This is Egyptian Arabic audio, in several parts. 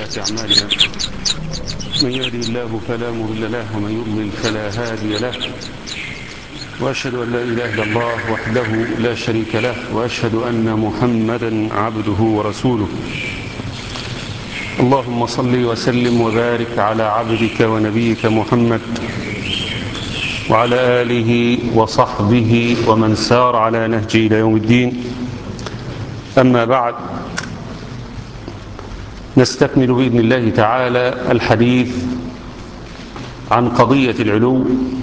سيئات أعمالنا من يهدي الله فلا مضل له ومن يضلل فلا هادي له وأشهد أن لا إله إلا الله وحده لا شريك له وأشهد أن محمدا عبده ورسوله اللهم صل وسلم وبارك على عبدك ونبيك محمد وعلى آله وصحبه ومن سار على نهجه إلى يوم الدين أما بعد نستكمل بإذن الله تعالى الحديث عن قضية العلو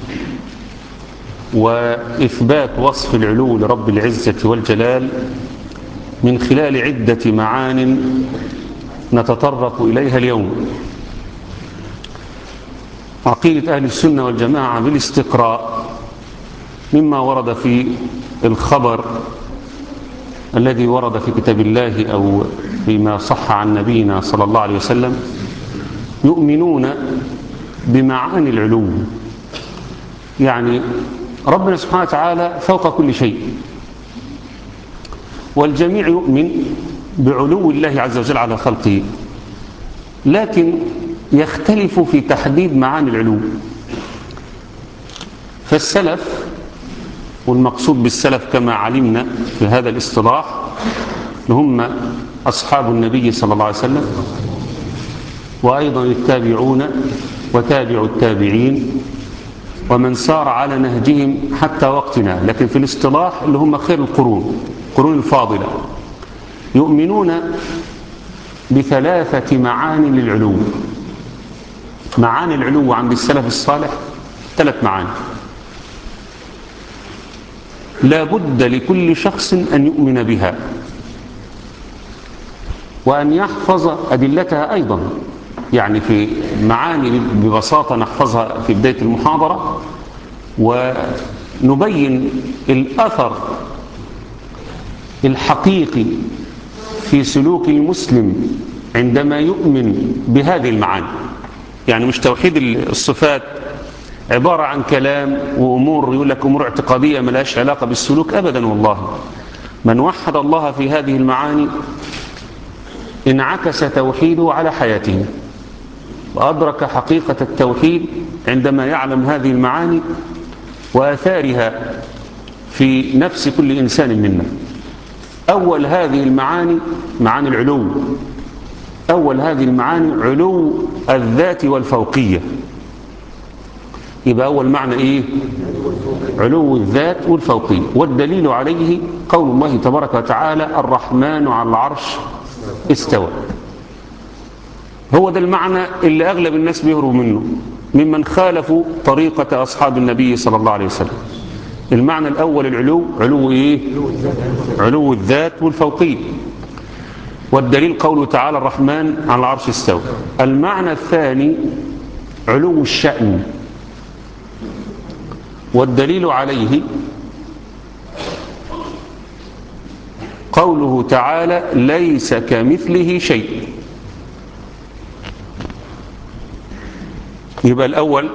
وإثبات وصف العلو لرب العزة والجلال من خلال عدة معان نتطرق إليها اليوم عقيدة أهل السنة والجماعة بالاستقراء مما ورد في الخبر الذي ورد في كتاب الله أو فيما صح عن نبينا صلى الله عليه وسلم يؤمنون بمعاني العلو يعني ربنا سبحانه وتعالى فوق كل شيء والجميع يؤمن بعلو الله عز وجل على خلقه لكن يختلف في تحديد معاني العلو فالسلف والمقصود بالسلف كما علمنا في هذا الاصطلاح هم أصحاب النبي صلى الله عليه وسلم وأيضا التابعون وتابع التابعين ومن سار على نهجهم حتى وقتنا لكن في الاصطلاح اللي هم خير القرون القرون الفاضلة يؤمنون بثلاثة معاني للعلو معاني العلو عند السلف الصالح ثلاث معاني لا بد لكل شخص أن يؤمن بها وأن يحفظ أدلتها أيضا يعني في معاني ببساطة نحفظها في بداية المحاضرة ونبين الأثر الحقيقي في سلوك المسلم عندما يؤمن بهذه المعاني يعني مش توحيد الصفات عبارة عن كلام وأمور يقول لك أمور اعتقادية ملهاش علاقة بالسلوك أبدا والله من وحد الله في هذه المعاني انعكس توحيده على حياته وأدرك حقيقة التوحيد عندما يعلم هذه المعاني وآثارها في نفس كل إنسان منا أول هذه المعاني معاني العلو أول هذه المعاني علو الذات والفوقية يبقى أول معنى إيه علو الذات والفوقية والدليل عليه قول الله تبارك وتعالى الرحمن على العرش استوى هو ده المعنى اللي أغلب الناس بيهربوا منه ممن خالفوا طريقة أصحاب النبي صلى الله عليه وسلم المعنى الأول العلو علو إيه علو الذات والفوقية والدليل قوله تعالى الرحمن على العرش استوى المعنى الثاني علو الشأن والدليل عليه قوله تعالى ليس كمثله شيء يبقى الأول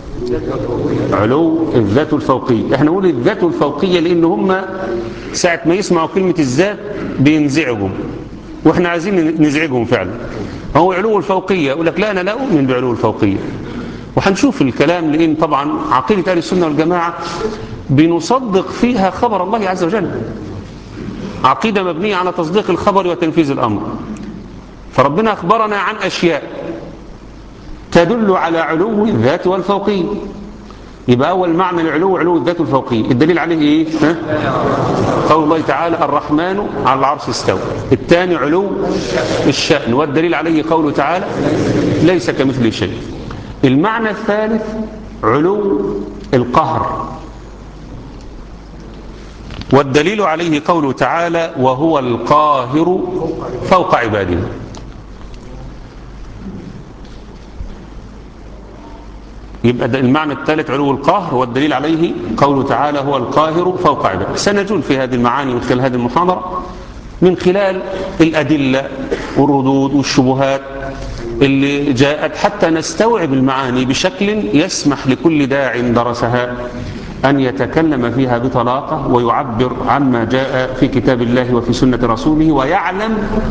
علو الذات الفوقية احنا نقول الذات الفوقية لأن هم ساعة ما يسمعوا كلمة الذات بينزعجوا واحنا عايزين نزعجهم فعلا هو علو الفوقية يقول لك لا أنا لا أؤمن بعلو الفوقية وهنشوف الكلام لأن طبعا عقيدة أهل السنة والجماعة بنصدق فيها خبر الله عز وجل عقيدة مبنية على تصديق الخبر وتنفيذ الأمر فربنا أخبرنا عن أشياء تدل على علو الذات والفوقية يبقى أول معنى العلو علو الذات والفوقية الدليل عليه إيه؟ ها؟ قول الله تعالى الرحمن على العرش استوى الثاني علو الشأن والدليل عليه قوله تعالى ليس كمثل شيء المعنى الثالث علو القهر والدليل عليه قوله تعالى وهو القاهر فوق عباده يبقى المعنى الثالث علو القهر والدليل عليه قوله تعالى هو القاهر فوق عباده سنجول في هذه المعاني من خلال هذه المحاضرة من خلال الأدلة والردود والشبهات اللي جاءت حتى نستوعب المعاني بشكل يسمح لكل داع درسها أن يتكلم فيها بطلاقة ويعبر عما جاء في كتاب الله وفي سنة رسوله ويعلم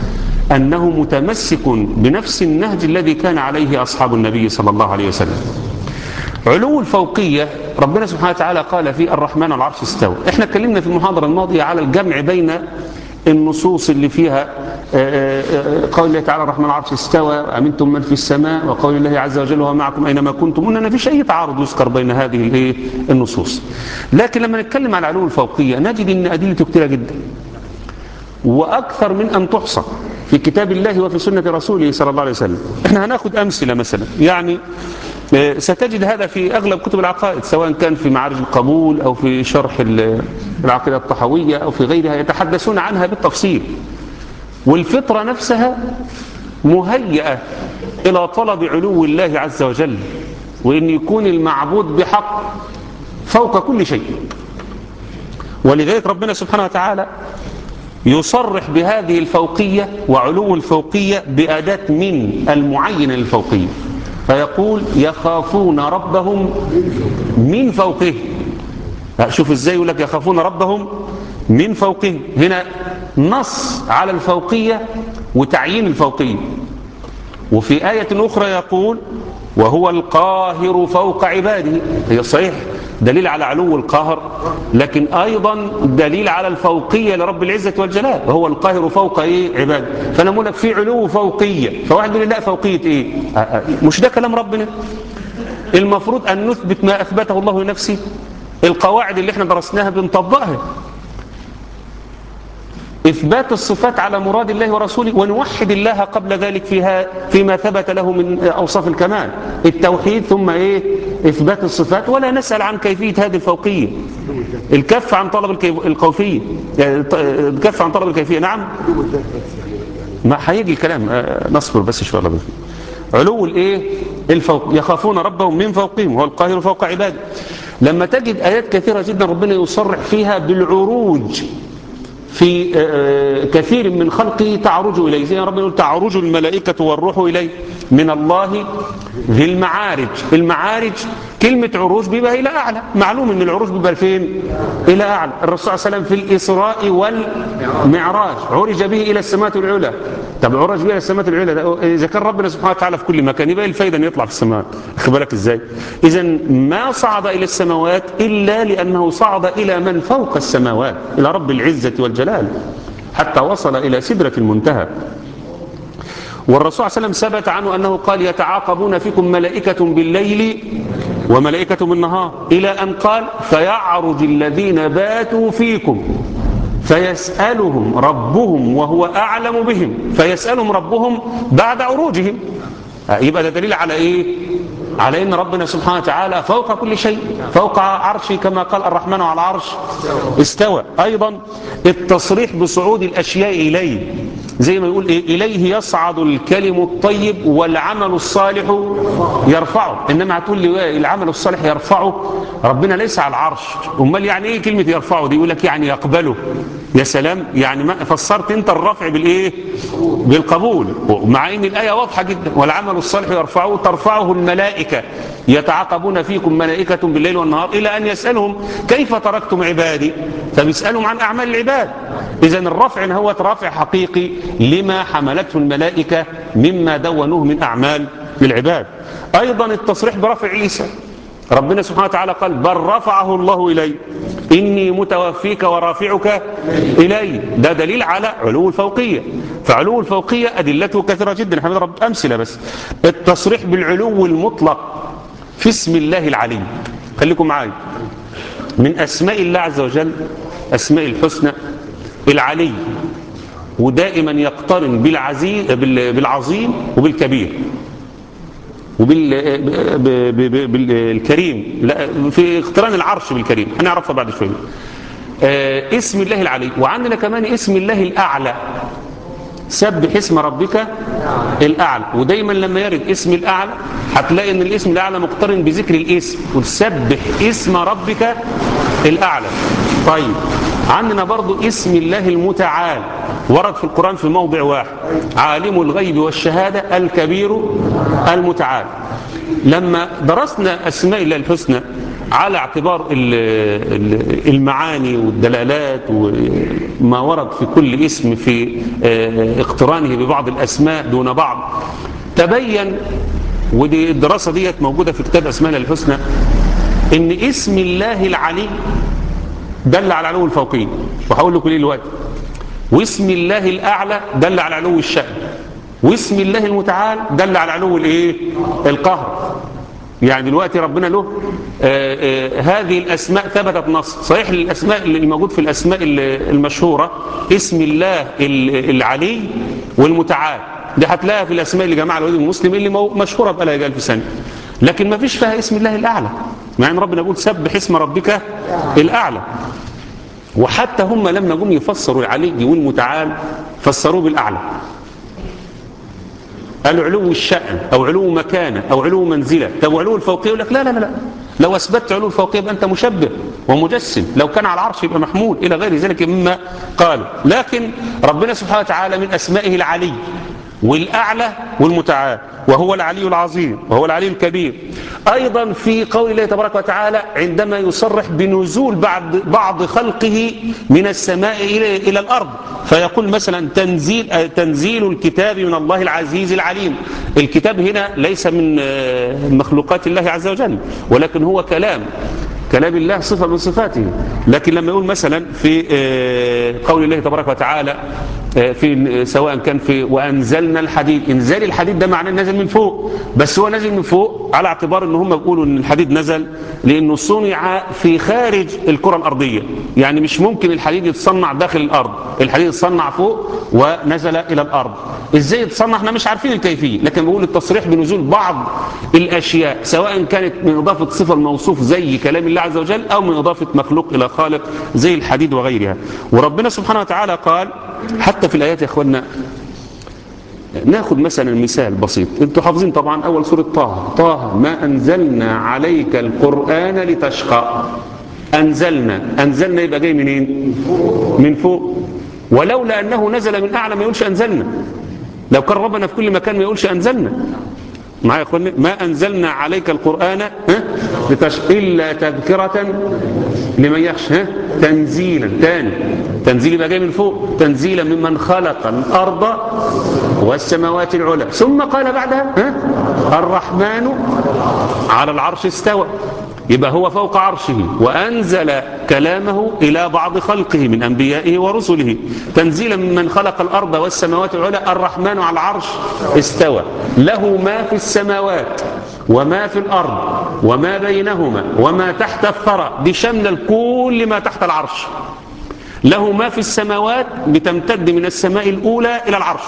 أنه متمسك بنفس النهج الذي كان عليه أصحاب النبي صلى الله عليه وسلم علو الفوقية ربنا سبحانه وتعالى قال في الرحمن على العرش استوى احنا اتكلمنا في المحاضرة الماضية على الجمع بين النصوص اللي فيها قول الله تعالى الرحمن على العرش استوى أمنتم من في السماء وقول الله عز وجل هو معكم أينما كنتم أن ما فيش أي تعارض يذكر بين هذه النصوص لكن لما نتكلم على العلو الفوقية نجد أن أدلته كثيرة جدا وأكثر من أن تحصى في كتاب الله وفي سنة رسوله صلى الله عليه وسلم احنا هناخد أمثلة مثلا يعني ستجد هذا في أغلب كتب العقائد سواء كان في معارج القبول أو في شرح العقيدة الطحوية أو في غيرها يتحدثون عنها بالتفصيل والفطرة نفسها مهيئة إلى طلب علو الله عز وجل وإن يكون المعبود بحق فوق كل شيء ولذلك ربنا سبحانه وتعالى يصرح بهذه الفوقية وعلو الفوقية بأداة من المعينة للفوقية فيقول يخافون ربهم من فوقهم شوف ازاي يقول لك يخافون ربهم من فوقهم هنا نص على الفوقية وتعيين الفوقية وفي آية أخرى يقول وهو القاهر فوق عباده هي صحيح دليل على علو القهر لكن أيضا دليل على الفوقية لرب العزة والجلال وهو القاهر فوق إيه عباده فأنا أقول لك في علو فوقية فواحد يقول لا فوقية إيه مش ده كلام ربنا المفروض أن نثبت ما أثبته الله لنفسه القواعد اللي احنا درسناها بنطبقها إثبات الصفات على مراد الله ورسوله ونوحد الله قبل ذلك فيها فيما ثبت له من أوصاف الكمال التوحيد ثم إيه إثبات الصفات ولا نسأل عن كيفية هذه الفوقية الكف عن طلب الكوفية الكف عن طلب الكيفية نعم ما هيجي الكلام نصبر بس شوية الله علو الايه الفوق يخافون ربهم من فوقهم هو القاهر فوق عباده لما تجد آيات كثيرة جدا ربنا يصرح فيها بالعروج في كثير من خلقه تعرج إليه زي ربنا يقول تعرج الملائكة والروح إليه من الله ذي المعارج المعارج كلمة عروج بيبقى إلى أعلى معلوم أن العروج بيبقى فين إلى أعلى الرسول صلى الله عليه وسلم في الإسراء والمعراج عرج به إلى السماء العلى طب عرج به إلى السماء العلى إذا كان ربنا سبحانه وتعالى في كل مكان يبقى الفايدة أن يطلع في السماء خد بالك إزاي إذا ما صعد إلى السماوات إلا لأنه صعد إلى من فوق السماوات إلى رب العزة والجلال حتى وصل إلى سدرة المنتهى والرسول صلى الله عليه وسلم ثبت عنه أنه قال يتعاقبون فيكم ملائكة بالليل وملائكة بالنهار إلى أن قال فيعرج الذين باتوا فيكم فيسألهم ربهم وهو أعلم بهم فيسألهم ربهم بعد عروجهم يبقى ده دليل على إيه على ان ربنا سبحانه وتعالى فوق كل شيء فوق عرشه كما قال الرحمن على العرش استوى ايضا التصريح بصعود الاشياء اليه زي ما يقول إيه اليه يصعد الكلم الطيب والعمل الصالح يرفعه انما هتقول لي العمل الصالح يرفعه ربنا ليس على العرش امال يعني ايه كلمه يرفعه دي يقول لك يعني يقبله يا سلام يعني ما فسرت انت الرفع بالايه بالقبول مع ان الايه واضحه جدا والعمل الصالح يرفعه ترفعه الملائكه يتعاقبون فيكم ملائكه بالليل والنهار الى ان يسالهم كيف تركتم عبادي فبيسالهم عن اعمال العباد اذا الرفع هو رفع حقيقي لما حملته الملائكه مما دونوه من اعمال العباد ايضا التصريح برفع عيسى ربنا سبحانه وتعالى قال بل رفعه الله إلي إني متوفيك ورافعك إلي ده دليل على علو الفوقية فعلو الفوقية أدلته كثيرة جدا احنا بنضرب أمثلة بس التصريح بالعلو المطلق في اسم الله العلي خليكم معايا من أسماء الله عز وجل أسماء الحسنى العلي ودائما يقترن بالعزيز بالعظيم وبالكبير وبالكريم لا في اقتران العرش بالكريم هنعرفها بعد شويه آه اسم الله العلي وعندنا كمان اسم الله الأعلى سبح اسم ربك الأعلى ودايما لما يرد اسم الأعلى هتلاقي ان الاسم الأعلى مقترن بذكر الاسم وسبح اسم ربك الأعلى طيب عندنا برضو اسم الله المتعال ورد في القرآن في موضع واحد عالم الغيب والشهادة الكبير المتعال لما درسنا أسماء الله الحسنى على اعتبار المعاني والدلالات وما ورد في كل اسم في اقترانه ببعض الأسماء دون بعض تبين ودي الدراسة ديت موجودة في كتاب أسماء الحسنى ان اسم الله العلي دل على علو الفوقين وهقول لكم ليه دلوقتي واسم الله الأعلى دل على علو الشأن واسم الله المتعال دل على علو الايه القهر يعني دلوقتي ربنا له آآ آآ هذه الأسماء ثبتت نص صحيح الأسماء اللي موجود في الأسماء المشهورة اسم الله العلي والمتعال دي هتلاقيها في الأسماء اللي جماعة الوليد المسلم اللي مشهورة بقى لها ألف سنة لكن ما فيش فيها اسم الله الأعلى مع ان ربنا يقول سبح اسم ربك الأعلى وحتى هم لما جم يفسروا العلي والمتعال فسروه بالأعلى قالوا علو الشأن أو علو مكانة أو علو منزلة طب علو الفوقية يقول لك لا لا لا لو أثبتت علو الفوقية يبقى أنت مشبه ومجسم لو كان على العرش يبقى محمول إلى غير ذلك مما قالوا لكن ربنا سبحانه وتعالى من أسمائه العلي والأعلى والمتعال وهو العلي العظيم وهو العلي الكبير أيضا في قول الله تبارك وتعالى عندما يصرح بنزول بعض, بعض خلقه من السماء إلى, إلى الأرض فيقول مثلا تنزيل, تنزيل الكتاب من الله العزيز العليم الكتاب هنا ليس من مخلوقات الله عز وجل ولكن هو كلام كلام الله صفة من صفاته لكن لما يقول مثلا في قول الله تبارك وتعالى في سواء كان في وأنزلنا الحديد إنزال الحديد ده معناه نزل من فوق بس هو نزل من فوق على اعتبار ان هم بيقولوا ان الحديد نزل لأنه صنع في خارج الكرة الأرضية يعني مش ممكن الحديد يتصنع داخل الأرض الحديد يتصنع فوق ونزل إلى الأرض إزاي يتصنع احنا مش عارفين الكيفية لكن بقول التصريح بنزول بعض الأشياء سواء كانت من إضافة صفة الموصوف زي كلام الله عز وجل أو من إضافة مخلوق إلى خالق زي الحديد وغيرها وربنا سبحانه وتعالى قال حتى في الآيات يا أخوانا ناخد مثلا مثال بسيط انتوا حافظين طبعا أول سورة طه طه ما أنزلنا عليك القرآن لتشقى أنزلنا أنزلنا يبقى جاي منين من فوق ولولا أنه نزل من أعلى ما يقولش أنزلنا لو كان ربنا في كل مكان ما يقولش أنزلنا معايا يا اخوانا ما أنزلنا عليك القرآن ها لتشقى إلا تذكرة لمن يخشى ها تنزيلا تاني تنزيل يبقى جاي من فوق تنزيلا ممن خلق الأرض والسماوات العلى ثم قال بعدها ها الرحمن على العرش استوى يبقى هو فوق عرشه وأنزل كلامه إلى بعض خلقه من أنبيائه ورسله تنزيلا ممن خلق الأرض والسماوات العلى الرحمن على العرش استوى له ما في السماوات وما في الأرض وما بينهما وما تحت الثرى دي شامله كل ما تحت العرش له ما في السماوات بتمتد من السماء الأولى إلى العرش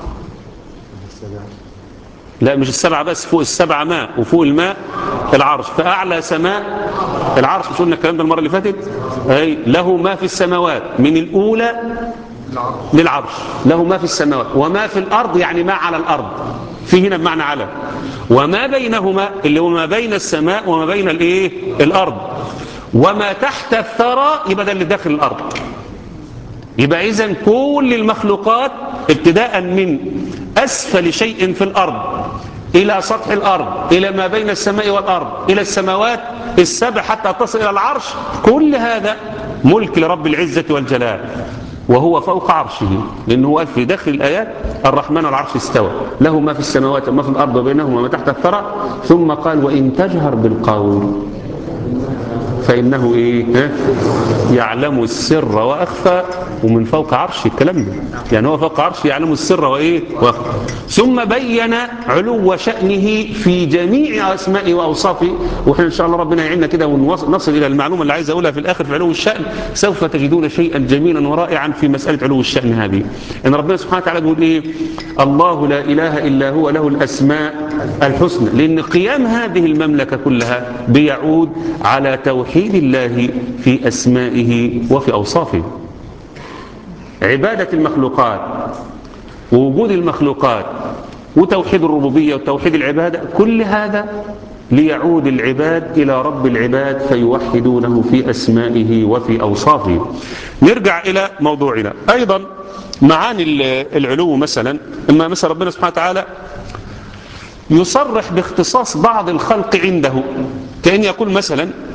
لا مش السبعة بس فوق السبعة ماء وفوق الماء العرش فأعلى سماء العرش مش قلنا الكلام ده المرة اللي فاتت أي له ما في السماوات من الأولى للعرش له ما في السماوات وما في الأرض يعني ما على الأرض في هنا بمعنى على وما بينهما اللي هو ما بين السماء وما بين الايه الأرض وما تحت الثرى يبقى ده اللي داخل الأرض يبقى إذا كل المخلوقات ابتداء من أسفل شيء في الأرض إلى سطح الأرض إلى ما بين السماء والأرض إلى السماوات السبع حتى تصل إلى العرش كل هذا ملك لرب العزة والجلال وهو فوق عرشه لأنه قال في داخل الآيات الرحمن على العرش استوى له ما في السماوات وما في الأرض وبينهما وما تحت الثرى ثم قال وإن تجهر بالقول فإنه إيه يعلم السر وأخفى ومن فوق عرش الكلام ده يعني هو فوق عرش يعلم السر وإيه وأخفى ثم بين علو شأنه في جميع أسمائه وأوصافه وإحنا إن شاء الله ربنا يعيننا كده ونصل إلى المعلومة اللي عايز أقولها في الآخر في علو الشأن سوف تجدون شيئا جميلا ورائعا في مسألة علو الشأن هذه إن ربنا سبحانه وتعالى يقول إيه الله لا إله إلا هو له الأسماء الحسنى لأن قيام هذه المملكة كلها بيعود على توحيد توحيد الله في أسمائه وفي أوصافه عبادة المخلوقات ووجود المخلوقات وتوحيد الربوبية وتوحيد العبادة كل هذا ليعود العباد إلى رب العباد فيوحدونه في أسمائه وفي أوصافه نرجع إلى موضوعنا أيضا معاني العلو مثلا إما مثلا ربنا سبحانه وتعالى يصرح باختصاص بعض الخلق عنده كأن يقول مثلا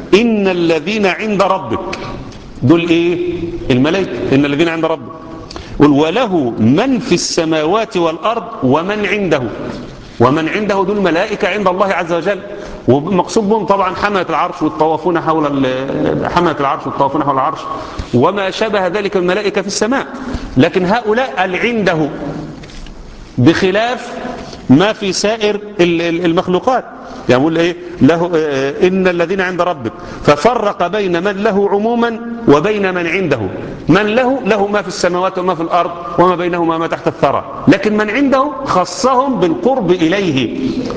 إن الذين عند ربك دول إيه الملائكة إن الذين عند ربك قل وله من في السماوات والأرض ومن عنده ومن عنده دول ملائكة عند الله عز وجل ومقصود بهم طبعا حملة العرش والطوافون حول حملة العرش والطوافون حول العرش وما شابه ذلك الملائكة في السماء لكن هؤلاء اللي عنده بخلاف ما في سائر المخلوقات يعني يقول ايه له ان الذين عند ربك ففرق بين من له عموما وبين من عنده من له له ما في السماوات وما في الارض وما بينهما ما تحت الثرى لكن من عنده خصهم بالقرب اليه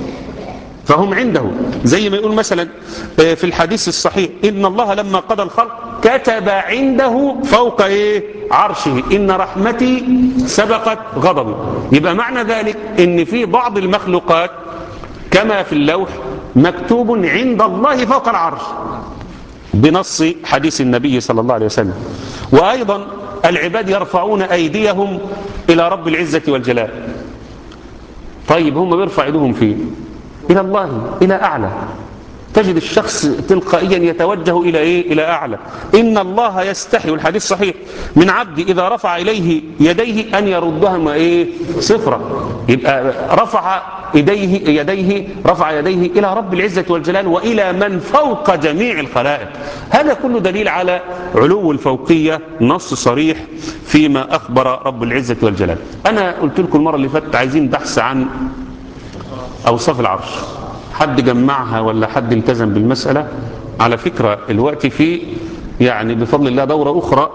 فهم عنده زي ما يقول مثلا في الحديث الصحيح ان الله لما قضى الخلق كتب عنده فوق ايه عرشه ان رحمتي سبقت غضبي يبقى معنى ذلك ان في بعض المخلوقات كما في اللوح مكتوب عند الله فوق العرش بنص حديث النبي صلى الله عليه وسلم وأيضا العباد يرفعون أيديهم إلى رب العزة والجلال طيب هم بيرفع ايديهم فين إلى الله إلى أعلى تجد الشخص تلقائيا يتوجه إلى إيه؟ إلى أعلى إن الله يستحي والحديث صحيح من عبد إذا رفع إليه يديه أن يردها إيه؟ صفرا يبقى رفع يديه, يديه رفع يديه إلى رب العزة والجلال وإلى من فوق جميع الخلائق هذا كله دليل على علو الفوقية نص صريح فيما أخبر رب العزة والجلال أنا قلت لكم المرة اللي فاتت عايزين بحث عن أوصاف العرش حد جمعها ولا حد التزم بالمسألة على فكرة الوقت في يعني بفضل الله دورة أخرى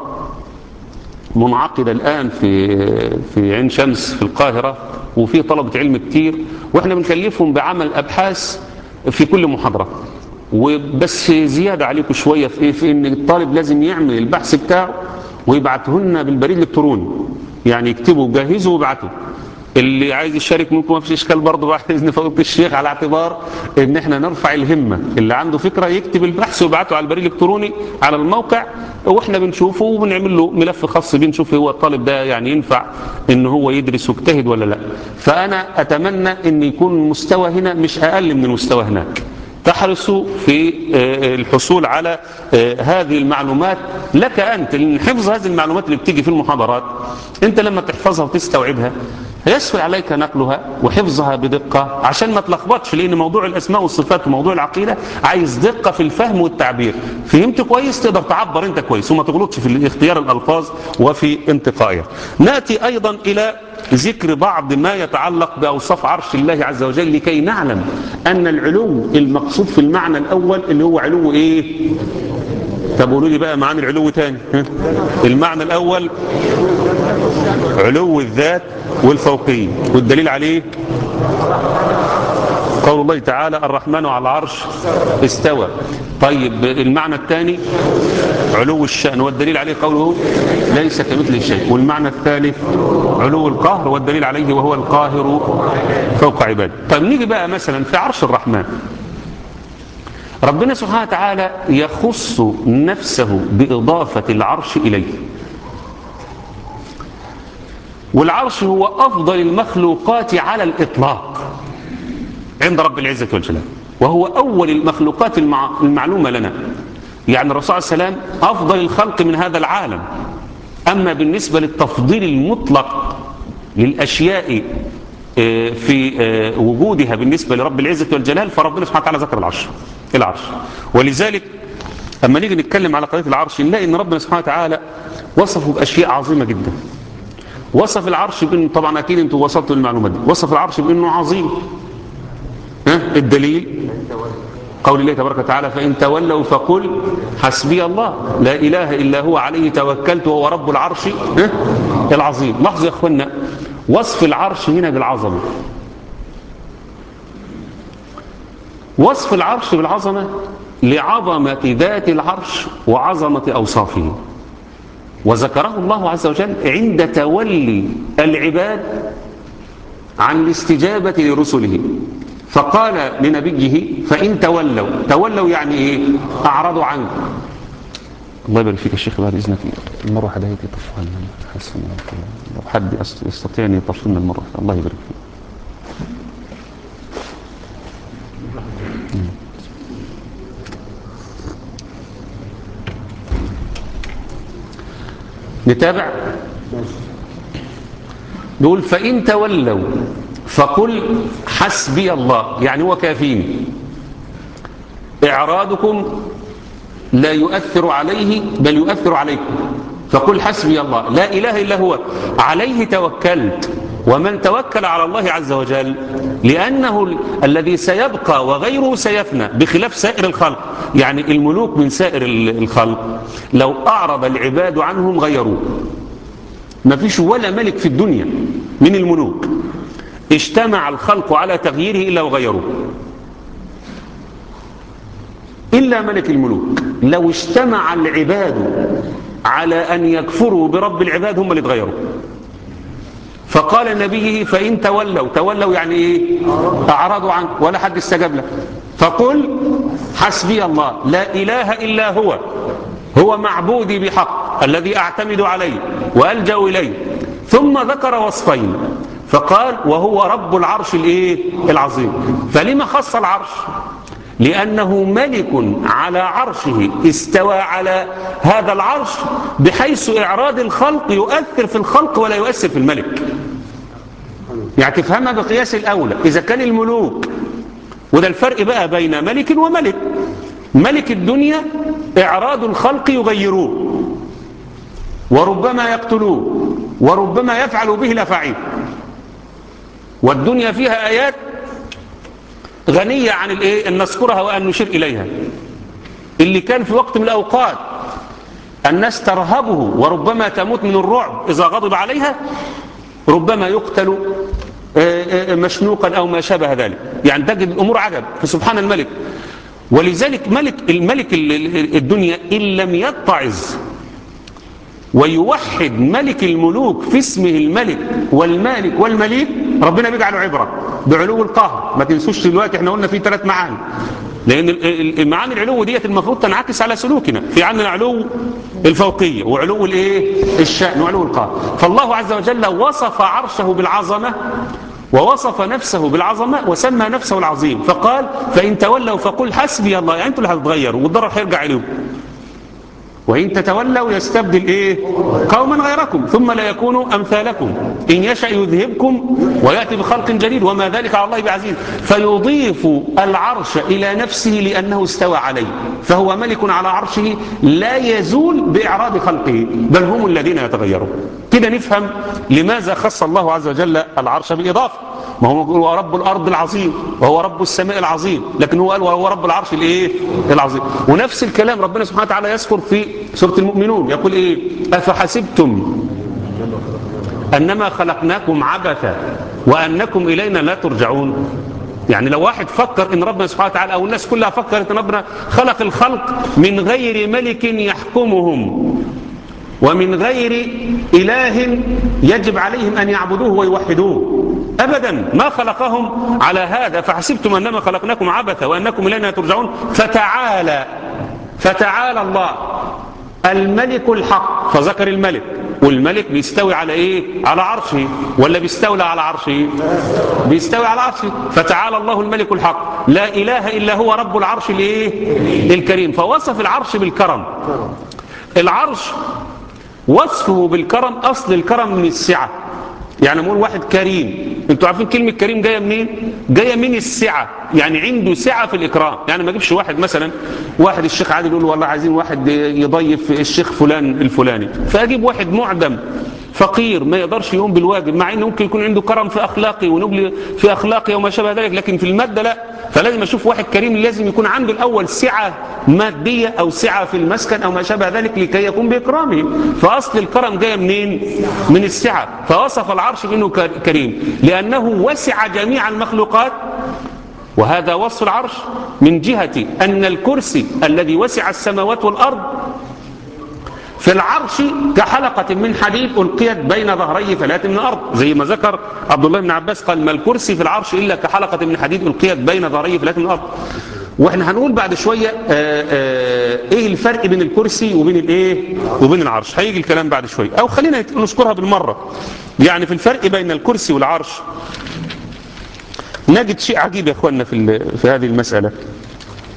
منعقدة الآن في في عين شمس في القاهرة وفي طلبة علم كتير واحنا بنكلفهم بعمل أبحاث في كل محاضرة وبس زيادة عليكم شوية في, إيه في ان الطالب لازم يعمل البحث بتاعه ويبعته لنا بالبريد الالكتروني يعني يكتبه جهزه ويبعته اللي عايز يشارك منكم ما فيش اشكال برضه بعد اذن فضيله الشيخ على اعتبار ان احنا نرفع الهمه اللي عنده فكره يكتب البحث ويبعته على البريد الالكتروني على الموقع واحنا بنشوفه وبنعمل له ملف خاص بيه نشوف هو الطالب ده يعني ينفع ان هو يدرس ويجتهد ولا لا فانا اتمنى ان يكون المستوى هنا مش اقل من المستوى هناك تحرصوا في الحصول على هذه المعلومات لك أنت لأن حفظ هذه المعلومات اللي بتيجي في المحاضرات أنت لما تحفظها وتستوعبها يسهل عليك نقلها وحفظها بدقة عشان ما تلخبطش لأن موضوع الأسماء والصفات وموضوع العقيدة عايز دقة في الفهم والتعبير فهمت كويس تقدر تعبر أنت كويس وما تغلطش في اختيار الألفاظ وفي انتقائها نأتي أيضا إلى ذكر بعض ما يتعلق بأوصاف عرش الله عز وجل لكي نعلم أن العلو المقصود في المعنى الأول اللي هو علو إيه طب قولوا لي بقى معاني العلو تاني المعنى الأول علو الذات والفوقية والدليل عليه قول الله تعالى الرحمن على العرش استوى طيب المعنى الثاني علو الشأن والدليل عليه قوله ليس كمثل شيء والمعنى الثالث علو القهر والدليل عليه وهو القاهر فوق عباده طيب نيجي بقى مثلا في عرش الرحمن ربنا سبحانه وتعالى يخص نفسه بإضافة العرش إليه والعرش هو أفضل المخلوقات على الإطلاق عند رب العزة والجلال وهو أول المخلوقات المع... المعلومة لنا يعني الرسول صلى الله عليه وسلم أفضل الخلق من هذا العالم أما بالنسبة للتفضيل المطلق للأشياء في وجودها بالنسبة لرب العزة والجلال فربنا سبحانه وتعالى ذكر العرش العرش ولذلك أما نيجي نتكلم على قضية العرش نلاقي أن ربنا سبحانه وتعالى وصفه بأشياء عظيمة جدا وصف العرش بأنه طبعا أكيد أنتوا وصلتوا للمعلومة دي وصف العرش بأنه عظيم ها الدليل قول الله تبارك وتعالى فإن تولوا فقل حسبي الله لا إله إلا هو عليه توكلت وهو رب العرش ها العظيم لاحظوا يا أخوانا وصف العرش هنا بالعظمة وصف العرش بالعظمة لعظمة ذات العرش وعظمة أوصافه وذكره الله عز وجل عند تولي العباد عن الاستجابة لرسله فقال لنبيه فإن تولوا تولوا يعني إيه أعرضوا عنه الله يبارك فيك يا شيخ بعد إذنك المروحة ده يطفها لنا حسن لو حد يستطيع أن يطفي لنا المروحة الله يبارك فيك نتابع بيقول فإن تولوا فقل حسبي الله يعني هو كافيني إعراضكم لا يؤثر عليه بل يؤثر عليكم فقل حسبي الله لا إله إلا هو عليه توكلت ومن توكل على الله عز وجل لأنه ال- الذي سيبقى وغيره سيفنى بخلاف سائر الخلق يعني الملوك من سائر ال- الخلق لو أعرض العباد عنهم غيروه ما فيش ولا ملك في الدنيا من الملوك اجتمع الخلق على تغييره إلا وغيروه إلا ملك الملوك لو اجتمع العباد على أن يكفروا برب العباد هم اللي اتغيروا فقال نبيه فإن تولوا تولوا يعني إيه أعرضوا عنه ولا حد استجاب له فقل حسبي الله لا إله إلا هو هو معبودي بحق الذي أعتمد عليه وألجأ إليه ثم ذكر وصفين فقال وهو رب العرش الإيه العظيم فلما خص العرش لأنه ملك على عرشه استوى على هذا العرش بحيث إعراض الخلق يؤثر في الخلق ولا يؤثر في الملك يعني تفهمها بقياس الأولى إذا كان الملوك وده الفرق بقى بين ملك وملك ملك الدنيا إعراض الخلق يغيروه وربما يقتلوه وربما يفعل به الأفاعيل والدنيا فيها آيات غنية عن الايه ان نذكرها وان نشير اليها اللي كان في وقت من الاوقات الناس ترهبه وربما تموت من الرعب اذا غضب عليها ربما يقتل مشنوقا او ما شابه ذلك يعني تجد الامور عجب فسبحان الملك ولذلك ملك الملك الدنيا ان لم يتعظ ويوحد ملك الملوك في اسمه الملك والمالك والمليك ربنا بيجعله عبرة بعلو القهر ما تنسوش دلوقتي احنا قلنا في ثلاث معاني لان المعاني العلو ديت المفروض تنعكس على سلوكنا في عندنا علو الفوقية وعلو الايه الشأن وعلو القهر فالله عز وجل وصف عرشه بالعظمة ووصف نفسه بالعظمة وسمى نفسه العظيم فقال فإن تولوا فقل حسبي الله يعني انتوا اللي هتتغيروا والضرر هيرجع إليهم وإن تتولوا يستبدل إيه قوما غيركم ثم لا يكونوا أمثالكم إن يشأ يذهبكم ويأتي بخلق جديد وما ذلك على الله بعزيز فيضيف العرش إلى نفسه لأنه استوى عليه فهو ملك على عرشه لا يزول بإعراض خلقه بل هم الذين يتغيرون كده نفهم لماذا خص الله عز وجل العرش بالإضافة ما هو رب الأرض العظيم وهو رب السماء العظيم لكن هو قال وهو رب العرش الايه العظيم ونفس الكلام ربنا سبحانه وتعالى يذكر في سورة المؤمنون يقول ايه أفحسبتم أنما خلقناكم عبثا وأنكم إلينا لا ترجعون يعني لو واحد فكر ان ربنا سبحانه وتعالى او الناس كلها فكرت ان ربنا خلق الخلق من غير ملك يحكمهم ومن غير إله يجب عليهم أن يعبدوه ويوحدوه أبدا ما خلقهم على هذا فحسبتم أنما خلقناكم عبثا وأنكم إلينا ترجعون فتعالى فتعالى الله الملك الحق فذكر الملك والملك بيستوي على ايه على عرشه ولا بيستولى على عرشه بيستوي على عرشه فتعالى الله الملك الحق لا اله الا هو رب العرش الايه الكريم فوصف العرش بالكرم العرش وصفه بالكرم اصل الكرم من السعه يعني نقول واحد كريم انتوا عارفين كلمة كريم جاية منين جاية من السعة يعني عنده سعة في الإكرام يعني ما اجيبش واحد مثلا واحد الشيخ عادل يقول والله عايزين واحد يضيف الشيخ فلان الفلاني فأجيب واحد معدم فقير ما يقدرش يقوم بالواجب مع انه ممكن يكون عنده كرم في اخلاقه ونبل في اخلاقه وما شابه ذلك لكن في الماده لا فلازم اشوف واحد كريم لازم يكون عنده الاول سعه ماديه او سعه في المسكن او ما شابه ذلك لكي يقوم باكرامه فاصل الكرم جاي منين من السعه فوصف العرش بانه كريم لانه وسع جميع المخلوقات وهذا وصف العرش من جهه ان الكرسي الذي وسع السماوات والارض في العرش كحلقة من حديد ألقيت بين ظهري فلات من الأرض زي ما ذكر عبد الله بن عباس قال ما الكرسي في العرش إلا كحلقة من حديد ألقيت بين ظهري فلات من الأرض واحنا هنقول بعد شوية آآ آآ ايه الفرق بين الكرسي وبين الايه وبين العرش هيجي الكلام بعد شوية او خلينا نذكرها بالمرة يعني في الفرق بين الكرسي والعرش نجد شيء عجيب يا اخواننا في, في هذه المسألة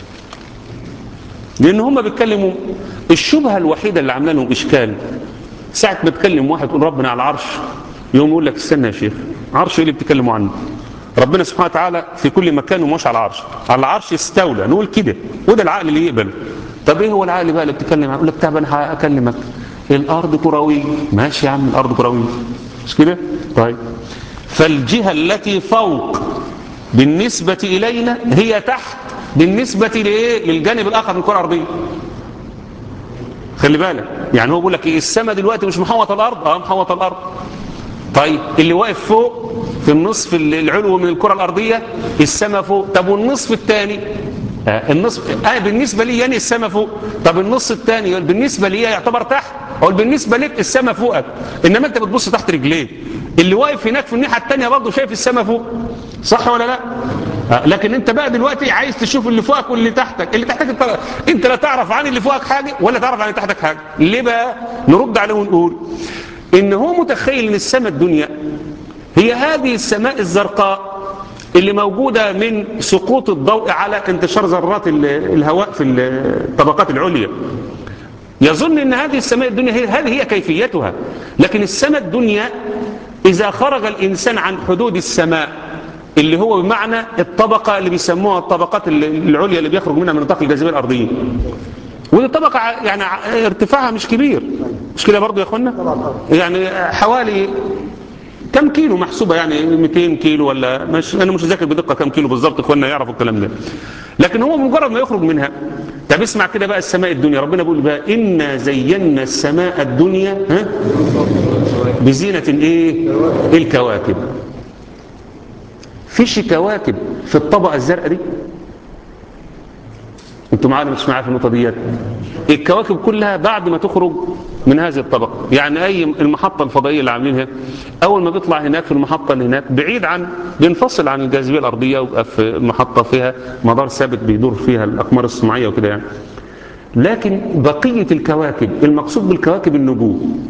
لان هم بيتكلموا الشبهة الوحيدة اللي عامله لهم اشكال ساعة ما تكلم واحد تقول ربنا على العرش يوم يقول لك استنى يا شيخ عرش ايه اللي بتكلموا عنه ربنا سبحانه وتعالى في كل مكان ومش على العرش على العرش استولى نقول كده وده العقل اللي يقبل طب ايه هو العقل بقى اللي بتتكلم عنه يقول لك طب انا هكلمك الارض كرويه ماشي يا عم الارض كرويه مش كده طيب فالجهه التي فوق بالنسبه الينا هي تحت بالنسبه لايه للجانب الاخر من الكره الارضيه خلي بالك يعني هو بيقول لك ايه السماء دلوقتي مش محوطه الارض اه محوطه الارض طيب اللي واقف فوق في النصف العلوي من الكره الارضيه السماء فوق طب والنصف الثاني آه النصف آه بالنسبه لي يعني السماء فوق طب النص الثاني بالنسبه لي يعتبر تحت او بالنسبه لك السماء فوقك انما انت بتبص تحت رجليه اللي واقف هناك في الناحيه الثانيه برضه شايف السماء فوق صح ولا لا آه لكن انت بقى دلوقتي عايز تشوف اللي فوقك واللي تحتك اللي تحتك انت, انت لا تعرف عن اللي فوقك حاجه ولا تعرف عن اللي تحتك حاجه ليه بقى نرد عليه ونقول ان هو متخيل ان السماء الدنيا هي هذه السماء الزرقاء اللي موجودة من سقوط الضوء على انتشار ذرات الهواء في الطبقات العليا يظن ان هذه السماء الدنيا هي هذه هي كيفيتها لكن السماء الدنيا اذا خرج الانسان عن حدود السماء اللي هو بمعنى الطبقة اللي بيسموها الطبقات العليا اللي بيخرج منها من نطاق الجاذبية الأرضية ودي طبقة يعني ارتفاعها مش كبير مش كده برضو يا اخوانا يعني حوالي كم كيلو محسوبة يعني 200 كيلو ولا مش انا مش ذاكر بدقة كم كيلو بالظبط اخوانا يعرفوا الكلام ده لكن هو مجرد ما يخرج منها طب اسمع كده بقى السماء الدنيا ربنا بيقول بقى إنا زينا السماء الدنيا ها بزينة ايه الكواكب فيش كواكب في الطبقة الزرقاء دي انتوا معانا مش معايا في النقطة ديت الكواكب كلها بعد ما تخرج من هذه الطبقة يعني أي المحطة الفضائية اللي عاملينها أول ما بيطلع هناك في المحطة اللي هناك بعيد عن بينفصل عن الجاذبية الأرضية ويبقى في المحطة فيها مدار ثابت بيدور فيها الأقمار الصناعية وكده يعني لكن بقية الكواكب المقصود بالكواكب النجوم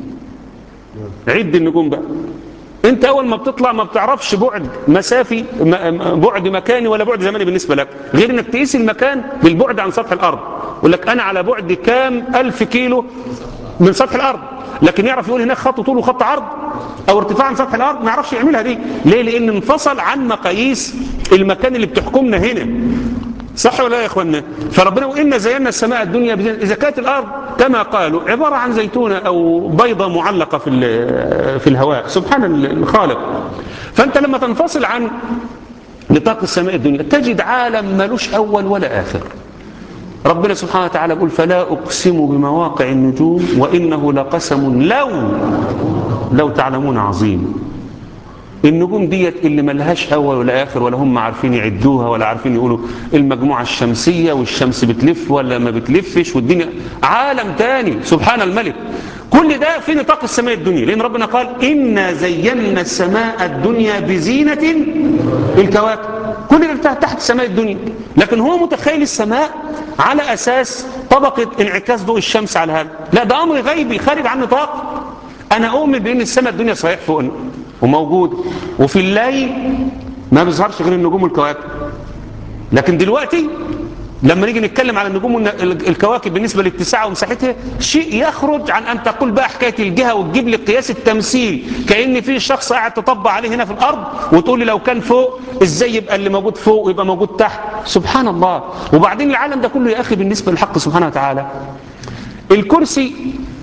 عد النجوم بقى انت اول ما بتطلع ما بتعرفش بعد مسافي بعد مكاني ولا بعد زماني بالنسبة لك غير انك تقيس المكان بالبعد عن سطح الارض يقول لك انا على بعد كام الف كيلو من سطح الارض لكن يعرف يقول هناك خط طول وخط عرض او ارتفاع عن سطح الارض ما يعرفش يعملها دي ليه لان انفصل عن مقاييس المكان اللي بتحكمنا هنا صح ولا يا اخوانا فربنا وإنا زينا السماء الدنيا اذا كانت الارض كما قالوا عبارة عن زيتونة او بيضة معلقة في في الهواء سبحان الخالق فانت لما تنفصل عن نطاق السماء الدنيا تجد عالم ملوش اول ولا اخر ربنا سبحانه وتعالى يقول فلا أقسم بمواقع النجوم وإنه لقسم لو لو تعلمون عظيم النجوم ديت اللي ملهاش أول ولا آخر ولا هم عارفين يعدوها ولا عارفين يقولوا المجموعة الشمسية والشمس بتلف ولا ما بتلفش والدنيا عالم تاني سبحان الملك كل ده في نطاق السماء الدنيا لأن ربنا قال إنا زينا السماء الدنيا بزينة الكواكب كل ده تحت سماء الدنيا لكن هو متخيل السماء على أساس طبقة انعكاس ضوء الشمس على هذا لا ده أمر غيبي خارج عن نطاق أنا أؤمن بأن السماء الدنيا صحيح فوقنا وموجود وفي الليل ما بيظهرش غير النجوم والكواكب لكن دلوقتي لما نيجي نتكلم على النجوم والكواكب بالنسبة لاتساعها ومساحتها شيء يخرج عن أن تقول بقى حكاية الجهة وتجيب لي قياس التمثيل كأن في شخص قاعد تطبع عليه هنا في الأرض وتقول لي لو كان فوق إزاي يبقى اللي موجود فوق ويبقى موجود تحت سبحان الله وبعدين العالم ده كله يا أخي بالنسبة للحق سبحانه وتعالى الكرسي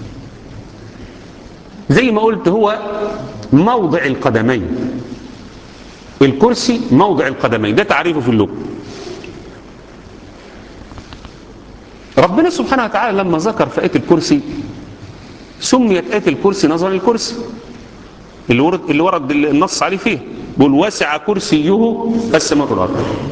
زي ما قلت هو موضع القدمين الكرسي موضع القدمين ده تعريفه في اللغة ربنا سبحانه وتعالى لما ذكر في آية الكرسي سميت آية الكرسي نظرا للكرسي اللي ورد, اللي ورد النص عليه فيه بيقول وسع كرسيه السماوات والارض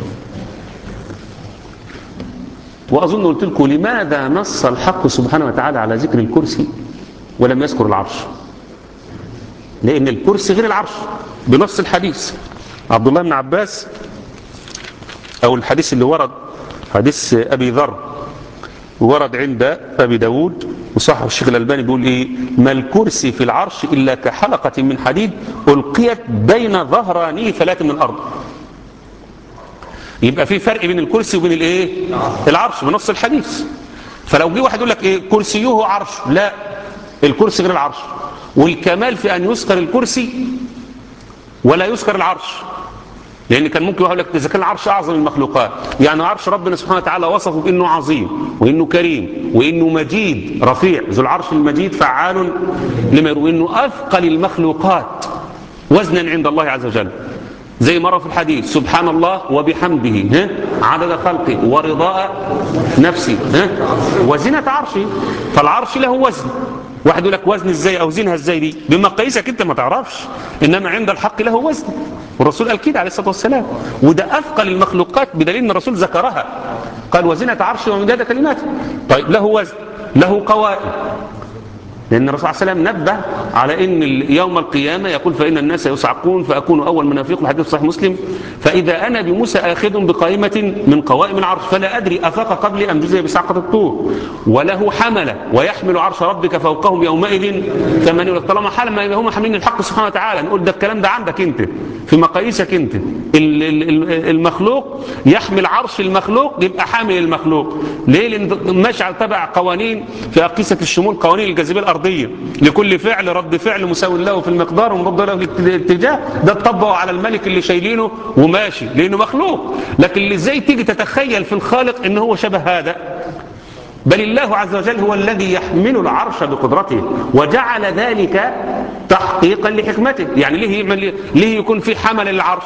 واظن قلت لكم لماذا نص الحق سبحانه وتعالى على ذكر الكرسي ولم يذكر العرش لان الكرسي غير العرش بنص الحديث عبد الله بن عباس او الحديث اللي ورد حديث ابي ذر ورد عند ابي داود وصاحب الشيخ الألباني بيقول إيه ما الكرسي في العرش إلا كحلقة من حديد ألقيت بين ظهرانيه ثلاثة من الأرض يبقى في فرق بين الكرسي وبين الايه العرش بنص الحديث فلو جه واحد يقول لك ايه كرسيه عرش لا الكرسي غير العرش والكمال في أن يذكر الكرسي ولا يذكر العرش لأن كان ممكن يقول لك إذا كان العرش أعظم المخلوقات يعني عرش ربنا سبحانه وتعالى وصفه بأنه عظيم وإنه كريم وإنه مجيد رفيع ذو العرش المجيد فعال لما يروي إنه أثقل المخلوقات وزنا عند الله عز وجل زي مرة في الحديث سبحان الله وبحمده ها؟ عدد خلقه ورضاء نفسه ها؟ وزنة عرشه فالعرش له وزن واحد يقول لك وزن ازاي او زينها ازاي دي بمقاييسك انت ما تعرفش انما عند الحق له وزن والرسول قال كده عليه الصلاه والسلام وده اثقل المخلوقات بدليل ان الرسول ذكرها قال وزنة عرشه ومداد كلماته طيب له وزن له قوائم لأن الرسول صلى الله عليه وسلم نبه على أن يوم القيامة يقول فإن الناس يصعقون فأكون أول من يفيق الحديث صحيح مسلم فإذا أنا بموسى آخذ بقائمة من قوائم العرش فلا أدري أفاق قبلي أم جزي بسعقة الطور وله حملة ويحمل عرش ربك فوقهم يومئذ ثمانية طالما حال ما هم حاملين الحق سبحانه وتعالى نقول ده الكلام ده عندك أنت في مقاييسك أنت المخلوق يحمل عرش المخلوق يبقى حامل المخلوق ليه لأن ماشي على تبع قوانين في أقيسة الشمول قوانين الجاذبية الأرضية لكل فعل رد فعل مساوي له في المقدار ومرد له في الاتجاه ده تطبقه على الملك اللي شايلينه وماشي لأنه مخلوق لكن اللي ازاي تيجي تتخيل في الخالق ان هو شبه هذا بل الله عز وجل هو الذي يحمل العرش بقدرته وجعل ذلك تحقيقا لحكمته يعني ليه, يعمل ليه يكون في حمل للعرش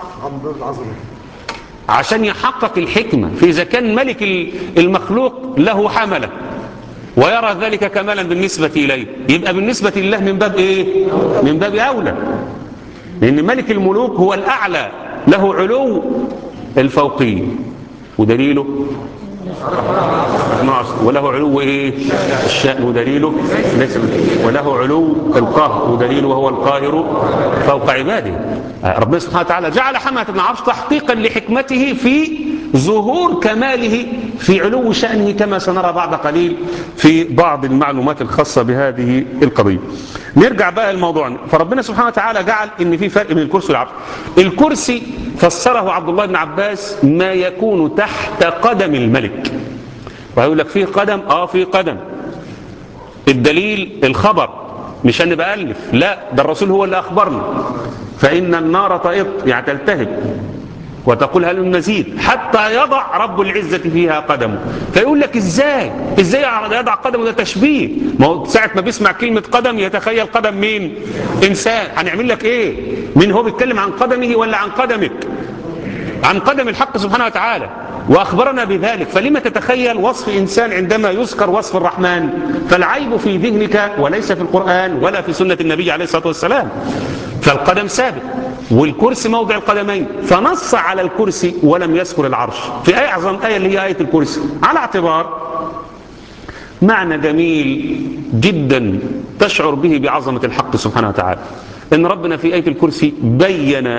عشان يحقق الحكمة فإذا كان ملك المخلوق له حمله ويرى ذلك كمالا بالنسبة إليه يبقى بالنسبة لله من باب إيه من باب أولى لأن ملك الملوك هو الأعلى له علو الفوقية ودليله وله علو ايه الشأن ودليله وله علو القهر ودليله وهو القاهر فوق عباده ربنا سبحانه وتعالى جعل حماة العرش تحقيقا لحكمته في ظهور كماله في علو شأنه كما سنرى بعد قليل في بعض المعلومات الخاصة بهذه القضية نرجع بقى الموضوع فربنا سبحانه وتعالى جعل ان في فرق بين الكرسي والعرش الكرسي فسره عبد الله بن عباس ما يكون تحت قدم الملك وهيقول لك فيه قدم اه فيه قدم الدليل الخبر مش انا بألف لا ده الرسول هو اللي اخبرنا فان النار طائط يعني تلتهب وتقول هل من مزيد حتى يضع رب العزة فيها قدمه فيقول لك ازاي ازاي يضع قدمه ده تشبيه ما هو ساعة ما بيسمع كلمة قدم يتخيل قدم مين انسان هنعمل لك ايه مين هو بيتكلم عن قدمه ولا عن قدمك عن قدم الحق سبحانه وتعالى وأخبرنا بذلك فلما تتخيل وصف إنسان عندما يذكر وصف الرحمن فالعيب في ذهنك وليس في القرآن ولا في سنة النبي عليه الصلاة والسلام فالقدم ثابت والكرسي موضع القدمين فنص على الكرسي ولم يذكر العرش في أي أعظم آية اللي هي آية الكرسي على اعتبار معنى جميل جدا تشعر به بعظمة الحق سبحانه وتعالى إن ربنا في آية الكرسي بين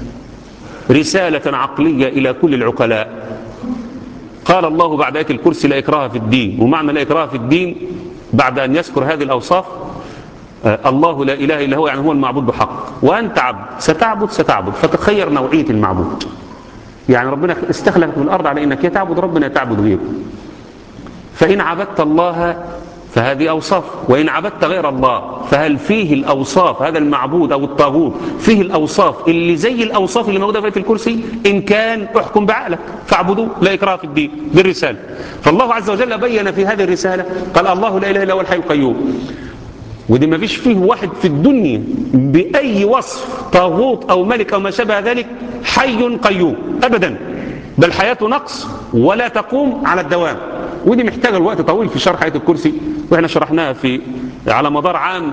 رسالة عقلية إلى كل العقلاء قال الله بعد آية الكرسي لا إكراه في الدين ومعنى لا إكراه في الدين بعد أن يذكر هذه الأوصاف الله لا إله إلا هو يعني هو المعبود بحق وأنت عبد ستعبد ستعبد فتخير نوعية المعبود يعني ربنا استخلفك في الأرض على أنك تعبد ربنا تعبد غيره فإن عبدت الله فهذه أوصاف وإن عبدت غير الله فهل فيه الأوصاف هذا المعبود أو الطاغوت فيه الأوصاف اللي زي الأوصاف اللي موجودة في الكرسي إن كان احكم بعقلك فاعبدوه لا إكراه في الدين بالرسالة فالله عز وجل بين في هذه الرسالة قال الله لا إله إلا هو الحي القيوم ودي ما فيش فيه واحد في الدنيا بأي وصف طاغوت أو ملك أو ما شابه ذلك حي قيوم أبدا بل حياته نقص ولا تقوم على الدوام ودي محتاجة الوقت طويل في شرح آية الكرسي وإحنا شرحناها في على مدار عام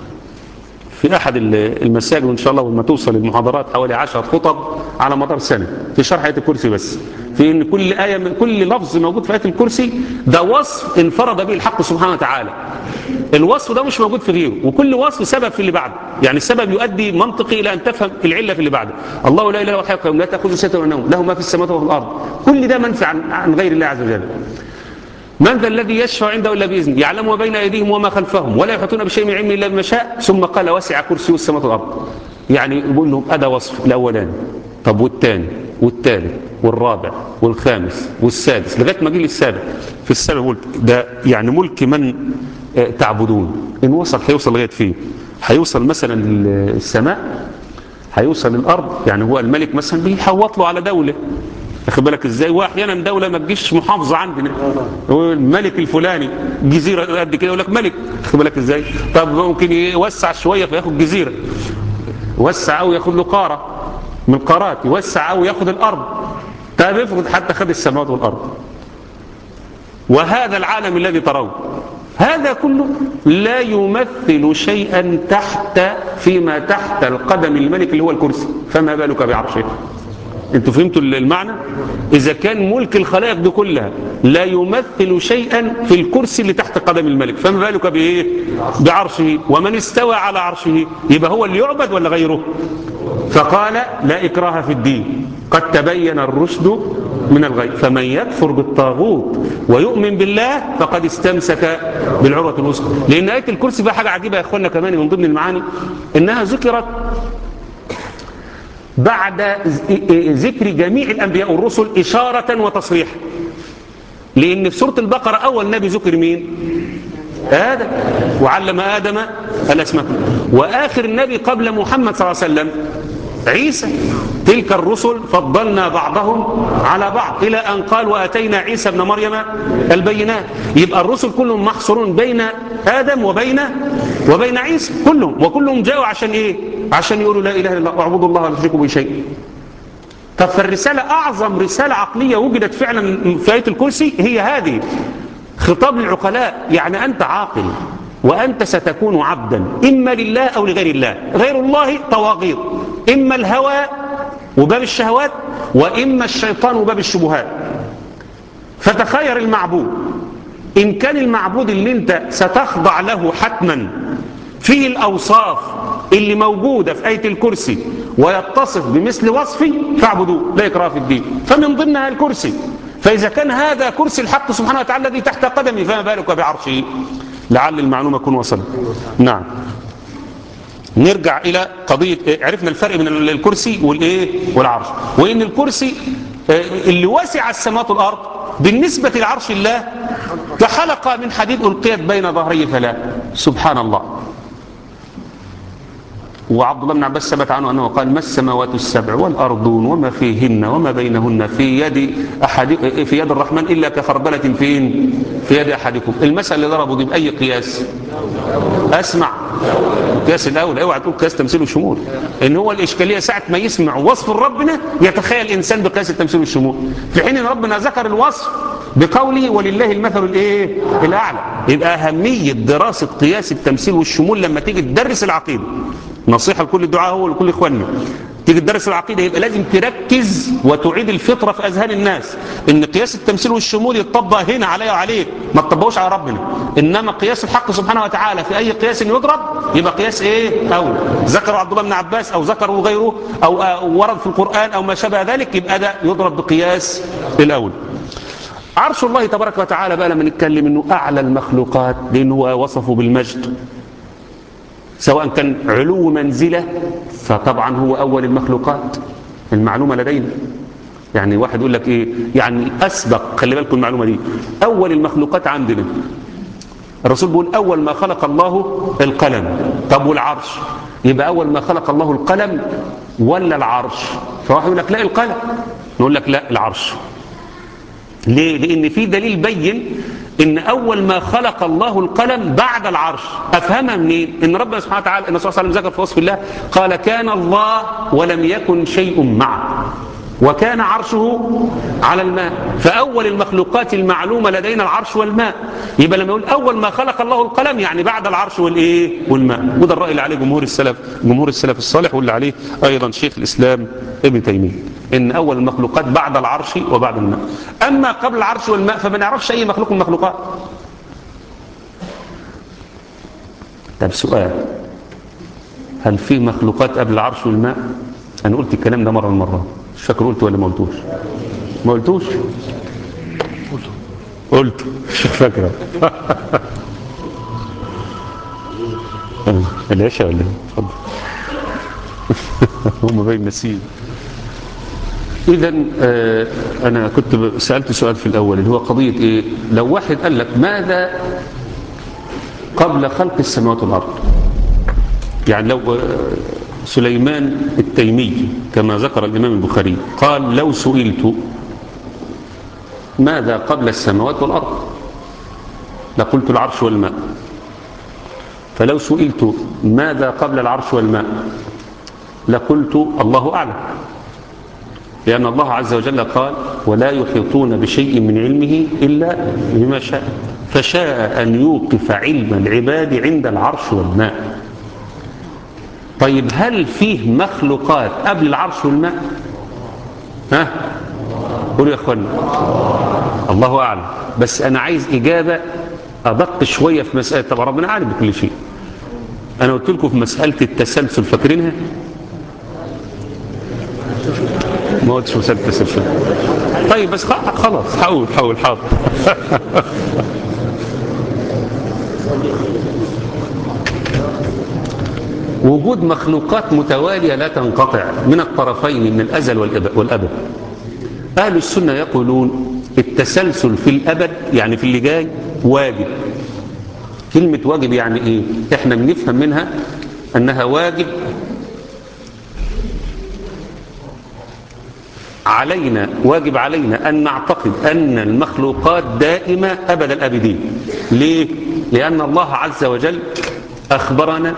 في أحد المساجد وإن شاء الله لما توصل المحاضرات حوالي عشر خطب على مدار سنة في شرح آية الكرسي بس في ان كل آية من كل لفظ موجود في آية الكرسي ده وصف انفرد به الحق سبحانه وتعالى الوصف ده مش موجود في غيره وكل وصف سبب في اللي بعده يعني السبب يؤدي منطقي الى ان تفهم العله في اللي بعده الله لا اله الا هو الحي القيوم لا تاخذه سنه ولا نوم له ما في السماوات وفي الارض كل ده منفي عن, عن غير الله عز وجل من ذا الذي يشفع عنده الا باذنه يعلم ما بين ايديهم وما خلفهم ولا يحيطون بشيء من علمه الا بما شاء ثم قال وسع كرسيه السماوات والارض يعني يقول لهم ادى وصف الاولاني طب والثاني والثالث والرابع والخامس والسادس لغايه ما جه السابع في السابع قلت ده يعني ملك من تعبدون إن وصل هيوصل لغاية فين هيوصل مثلا السماء هيوصل الأرض يعني هو الملك مثلا بيحوط له على دولة واخد بالك ازاي واحيانا دولة ما تجيش محافظة عندنا هو الملك الفلاني جزيرة قد كده يقول لك ملك واخد بالك ازاي طب ممكن يوسع شوية فياخد جزيرة يوسع او ياخد له قارة من القارات يوسع او ياخد الارض طب افرض حتى خد السماوات والارض وهذا العالم الذي ترون هذا كله لا يمثل شيئا تحت فيما تحت القدم الملك اللي هو الكرسي فما بالك بعرشه انتوا فهمتوا المعنى اذا كان ملك الخلائق دي كلها لا يمثل شيئا في الكرسي اللي تحت قدم الملك فما بالك بايه بعرشه ومن استوى على عرشه يبقى هو اللي يعبد ولا غيره فقال لا اكراه في الدين قد تبين الرشد من الغي فمن يكفر بالطاغوت ويؤمن بالله فقد استمسك بالعروة الوثقى لأن آية الكرسي بقى حاجة عجيبة يا أخوانا كمان من ضمن المعاني إنها ذكرت بعد ذكر جميع الأنبياء والرسل إشارة وتصريحا لأن في سورة البقرة أول نبي ذكر مين آدم وعلم آدم الأسماء وآخر نبي قبل محمد صلى الله عليه وسلم عيسى تلك الرسل فضلنا بعضهم على بعض إلى أن قال وأتينا عيسى ابن مريم البينات يبقى الرسل كلهم محصورون بين آدم وبين وبين عيسى كلهم وكلهم جاءوا عشان إيه عشان يقولوا لا إله إلا الله واعبدوا الله ولا تشركوا به شيء طب فالرسالة أعظم رسالة عقلية وجدت فعلا في آية الكرسي هي هذه خطاب للعقلاء يعني أنت عاقل وأنت ستكون عبدا إما لله أو لغير الله غير الله طواغيط إما الهوى وباب الشهوات وإما الشيطان وباب الشبهات فتخير المعبود إن كان المعبود اللي انت ستخضع له حتما فيه الأوصاف اللي موجودة في آية الكرسي ويتصف بمثل وصفي فاعبدوه لا إكراه في الدين فمن ضمنها الكرسي فإذا كان هذا كرسي الحق سبحانه وتعالى الذي تحت قدمي فما بالك بعرشه لعل المعلومة تكون وصلت نعم نرجع إلى قضية عرفنا الفرق بين الكرسي والإيه والعرش وإن الكرسي اللي وسع السماوات والأرض بالنسبة لعرش الله كحلقة من حديد ألقيت بين ظهري فلا سبحان الله وعبد الله بن عباس ثبت عنه أنه قال ما السماوات السبع والأرضون وما فيهن وما بينهن في يد أحد في يد الرحمن إلا كخربلة فين في يد أحدكم المسألة اللي ضربوا دي بأي قياس أسمع قياس الأول اوعى تقول قياس تمثيل والشمول إن هو الإشكالية ساعة ما يسمع وصف ربنا يتخيل الإنسان بقياس التمثيل والشمول في حين أن ربنا ذكر الوصف بقوله ولله المثل الايه الاعلى يبقى اهميه دراسه قياس التمثيل والشمول لما تيجي تدرس العقيده نصيحه لكل الدعاء هو لكل اخواننا تيجي تدرس العقيده يبقى لازم تركز وتعيد الفطره في اذهان الناس ان قياس التمثيل والشمول يتطبق هنا عليا وعليك ما تطبقوش على ربنا انما قياس الحق سبحانه وتعالى في اي قياس يضرب يبقى قياس ايه اولى ذكر عبد الله بن عباس او ذكره غيره او ورد في القران او ما شابه ذلك يبقى ده يضرب بقياس الاول عرش الله تبارك وتعالى بقى لما نتكلم انه اعلى المخلوقات لانه هو وصفه بالمجد سواء كان علو منزله فطبعا هو اول المخلوقات المعلومه لدينا يعني واحد يقول لك ايه يعني اسبق خلي بالكم المعلومه دي اول المخلوقات عندنا الرسول بيقول اول ما خلق الله القلم طب والعرش يبقى اول ما خلق الله القلم ولا العرش فواحد يقول لك لا القلم نقول لك لا العرش ليه؟ لأن في دليل بين إن أول ما خلق الله القلم بعد العرش أفهمها منين؟ إن ربنا سبحانه وتعالى إن صلى الله عليه وسلم ذكر في وصف الله قال كان الله ولم يكن شيء معه وكان عرشه على الماء فأول المخلوقات المعلومة لدينا العرش والماء يبقى لما يقول أول ما خلق الله القلم يعني بعد العرش والإيه والماء وده الرأي اللي عليه جمهور السلف جمهور السلف الصالح واللي عليه أيضا شيخ الإسلام ابن تيمية إن أول المخلوقات بعد العرش وبعد الماء أما قبل العرش والماء فما نعرفش أي مخلوق من المخلوقات طب سؤال هل في مخلوقات قبل العرش والماء أنا قلت الكلام ده مرة من مرة مش فاكر قلت ولا ما قلتوش ما قلتوش قلت مش فاكره العشاء ولا اتفضل هم باين نسيين اذا آه انا كنت سالت سؤال في الاول اللي هو قضيه ايه لو واحد قال لك ماذا قبل خلق السماوات والأرض يعني لو سليمان التيمي كما ذكر الإمام البخاري قال لو سئلت ماذا قبل السماوات والأرض لقلت العرش والماء فلو سئلت ماذا قبل العرش والماء لقلت الله أعلم لأن الله عز وجل قال ولا يحيطون بشيء من علمه إلا بما شاء فشاء أن يوقف علم العباد عند العرش والماء طيب هل فيه مخلوقات قبل العرش والماء ها قولوا يا اخوانا الله اعلم بس انا عايز اجابه ادق شويه في مساله طبعا ربنا عالم بكل شيء انا قلت لكم في مساله التسلسل فاكرينها ما قلتش مساله التسلسل طيب بس خلاص حاول حاول حاضر وجود مخلوقات متوالية لا تنقطع من الطرفين من الأزل والأبد أهل السنة يقولون التسلسل في الأبد يعني في اللي جاي واجب كلمة واجب يعني إيه إحنا بنفهم منها أنها واجب علينا واجب علينا أن نعتقد أن المخلوقات دائمة أبد الأبدين ليه؟ لأن الله عز وجل أخبرنا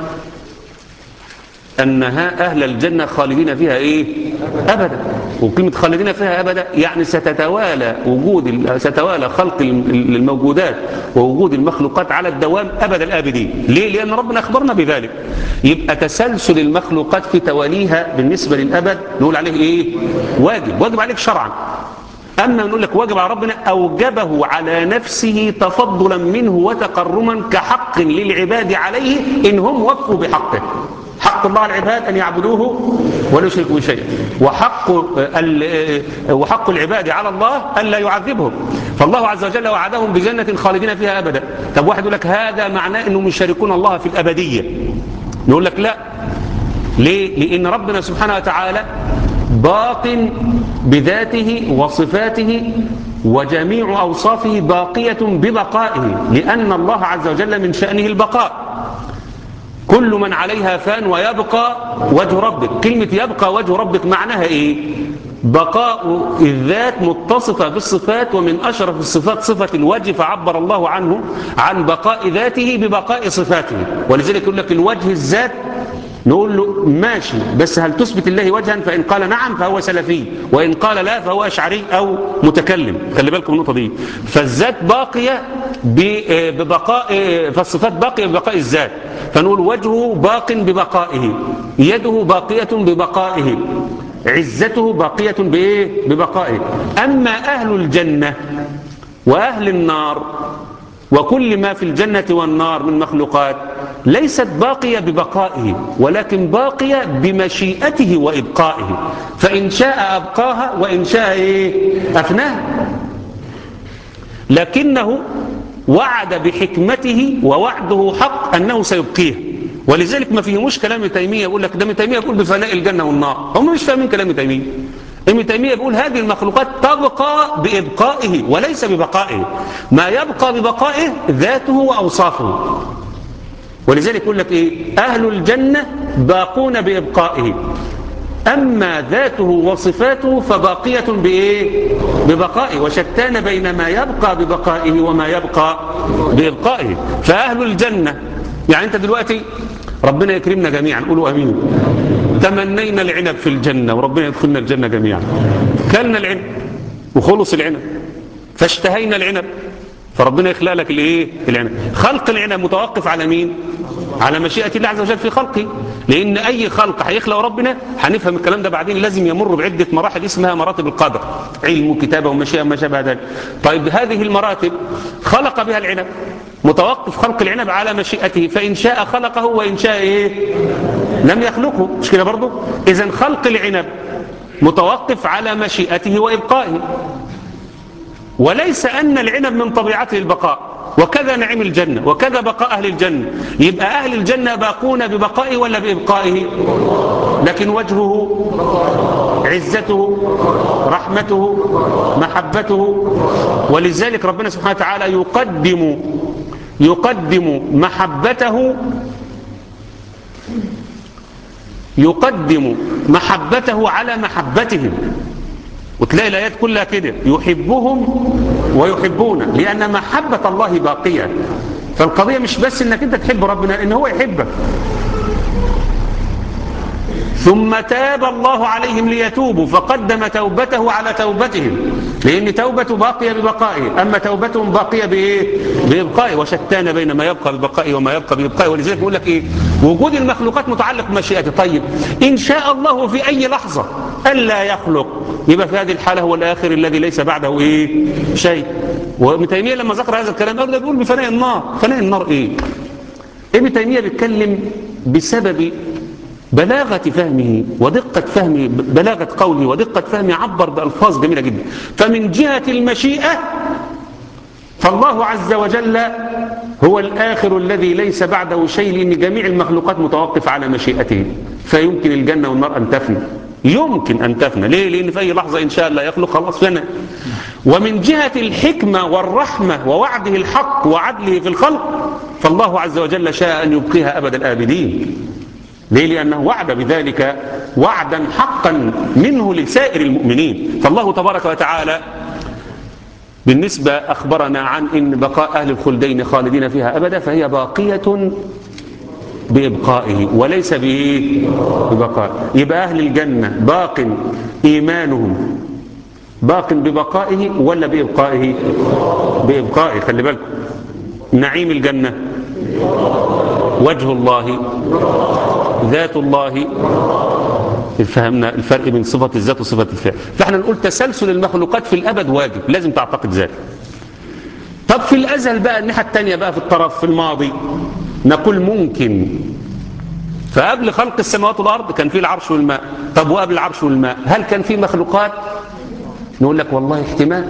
أنها أهل الجنة خالدين فيها إيه أبدا وكلمة خالدين فيها أبدا يعني ستتوالى وجود ستتوالى خلق الموجودات ووجود المخلوقات على الدوام أبد الآبدين ليه؟ لأن ربنا أخبرنا بذلك يبقى تسلسل المخلوقات في تواليها بالنسبة للأبد نقول عليه إيه واجب واجب عليك شرعا أما نقول لك واجب على ربنا أوجبه على نفسه تفضلا منه وتقرما كحق للعباد عليه إن هم وفوا بحقه حق الله على العباد أن يعبدوه ولا يشركوا شيئا وحق وحق العباد على الله أن لا يعذبهم فالله عز وجل وعدهم بجنة خالدين فيها أبدا طب واحد يقول لك هذا معناه أنهم يشاركون الله في الأبدية نقول لك لا ليه؟ لأن ربنا سبحانه وتعالى باق بذاته وصفاته وجميع أوصافه باقية ببقائه لأن الله عز وجل من شأنه البقاء كل من عليها فان ويبقى وجه ربك كلمة يبقى وجه ربك معناها ايه بقاء الذات متصفة بالصفات ومن أشرف الصفات صفة الوجه فعبر الله عنه عن بقاء ذاته ببقاء صفاته ولذلك يقول لك الوجه الذات نقول له ماشي بس هل تثبت الله وجها فإن قال نعم فهو سلفي وإن قال لا فهو أشعري أو متكلم خلي بالكم النقطة دي فالذات باقية ببقاء فالصفات باقية ببقاء الذات فنقول وجهه باق ببقائه يده باقية ببقائه عزته باقية بإيه؟ ببقائه أما أهل الجنة وأهل النار وكل ما في الجنة والنار من مخلوقات ليست باقية ببقائه ولكن باقية بمشيئته وإبقائه فإن شاء أبقاها وإن شاء إيه؟ أفناها لكنه وعد بحكمته ووعده حق أنه سيبقيه ولذلك ما فيهمش كلام تيمية يقول لك ده ابن تيمية يقول بفناء الجنة والنار هم مش فاهمين كلام تيمية ابن تيمية بيقول هذه المخلوقات تبقى بإبقائه وليس ببقائه ما يبقى ببقائه ذاته وأوصافه ولذلك يقول لك إيه أهل الجنة باقون بإبقائه أما ذاته وصفاته فباقية بإيه؟ ببقائه وشتان بين ما يبقى ببقائه وما يبقى بإبقائه فأهل الجنة يعني أنت دلوقتي ربنا يكرمنا جميعا قولوا أمين تمنينا العنب في الجنة وربنا يدخلنا الجنة جميعا كلنا العنب وخلص العنب فاشتهينا العنب فربنا يخلق لك الايه العنب خلق العنب متوقف على مين على مشيئة الله عز وجل في خلقه لأن أي خلق هيخلق ربنا هنفهم الكلام ده بعدين لازم يمر بعدة مراحل اسمها مراتب القدر علم وكتابة ومشيئة وما شابه ذلك طيب هذه المراتب خلق بها العنب متوقف خلق العنب على مشيئته فإن شاء خلقه وإن شاء إيه لم يخلقه مش كده برضه إذا خلق العنب متوقف على مشيئته وإبقائه وليس أن العنب من طبيعته البقاء وكذا نعيم الجنة وكذا بقاء أهل الجنة يبقى أهل الجنة باقون ببقائه ولا بإبقائه لكن وجهه عزته رحمته محبته ولذلك ربنا سبحانه وتعالى يقدم يقدم محبته يقدم محبته على محبتهم وتلاقي الآيات كلها كده يحبهم ويحبون لأن محبة الله باقية فالقضية مش بس انك انت تحب ربنا ان هو يحبك ثم تاب الله عليهم ليتوبوا فقدم توبته على توبتهم لأن توبته باقية ببقائه أما توبتهم باقية بإيه؟ بإبقائه وشتان بين ما يبقى ببقائه وما يبقى بإبقائه ولذلك بيقول لك إيه؟ وجود المخلوقات متعلق بمشيئته طيب إن شاء الله في أي لحظة ألا يخلق يبقى في هذه الحالة هو الآخر الذي ليس بعده إيه؟ شيء وابن تيمية لما ذكر هذا الكلام أبدا بيقول بفناء النار فناء النار إيه؟ ابن تيمية بيتكلم بسبب بلاغة فهمه ودقة فهمه بلاغة قوله ودقة فهمه عبر بألفاظ جميلة جدا فمن جهة المشيئة فالله عز وجل هو الآخر الذي ليس بعده شيء لأن جميع المخلوقات متوقف على مشيئته فيمكن الجنة والنار أن تفنى يمكن أن تفنى ليه؟ لأن في أي لحظة إن شاء الله يخلق خلاص فنى ومن جهة الحكمة والرحمة ووعده الحق وعدله في الخلق فالله عز وجل شاء أن يبقيها أبد الآبدين ليه لأنه وعد بذلك وعدا حقا منه لسائر المؤمنين فالله تبارك وتعالى بالنسبة أخبرنا عن إن بقاء أهل الخلدين خالدين فيها أبدا فهي باقية بإبقائه وليس ببقاء يبقى أهل الجنة باق إيمانهم باق ببقائه ولا بإبقائه بإبقائه خلي بالكم نعيم الجنة وجه الله ذات الله فهمنا الفرق بين صفة الذات وصفة الفعل فاحنا نقول تسلسل المخلوقات في الأبد واجب لازم تعتقد ذلك طب في الأزل بقى الناحية التانية بقى في الطرف في الماضي نقول ممكن فقبل خلق السماوات والأرض كان في العرش والماء طب وقبل العرش والماء هل كان في مخلوقات نقول لك والله احتمال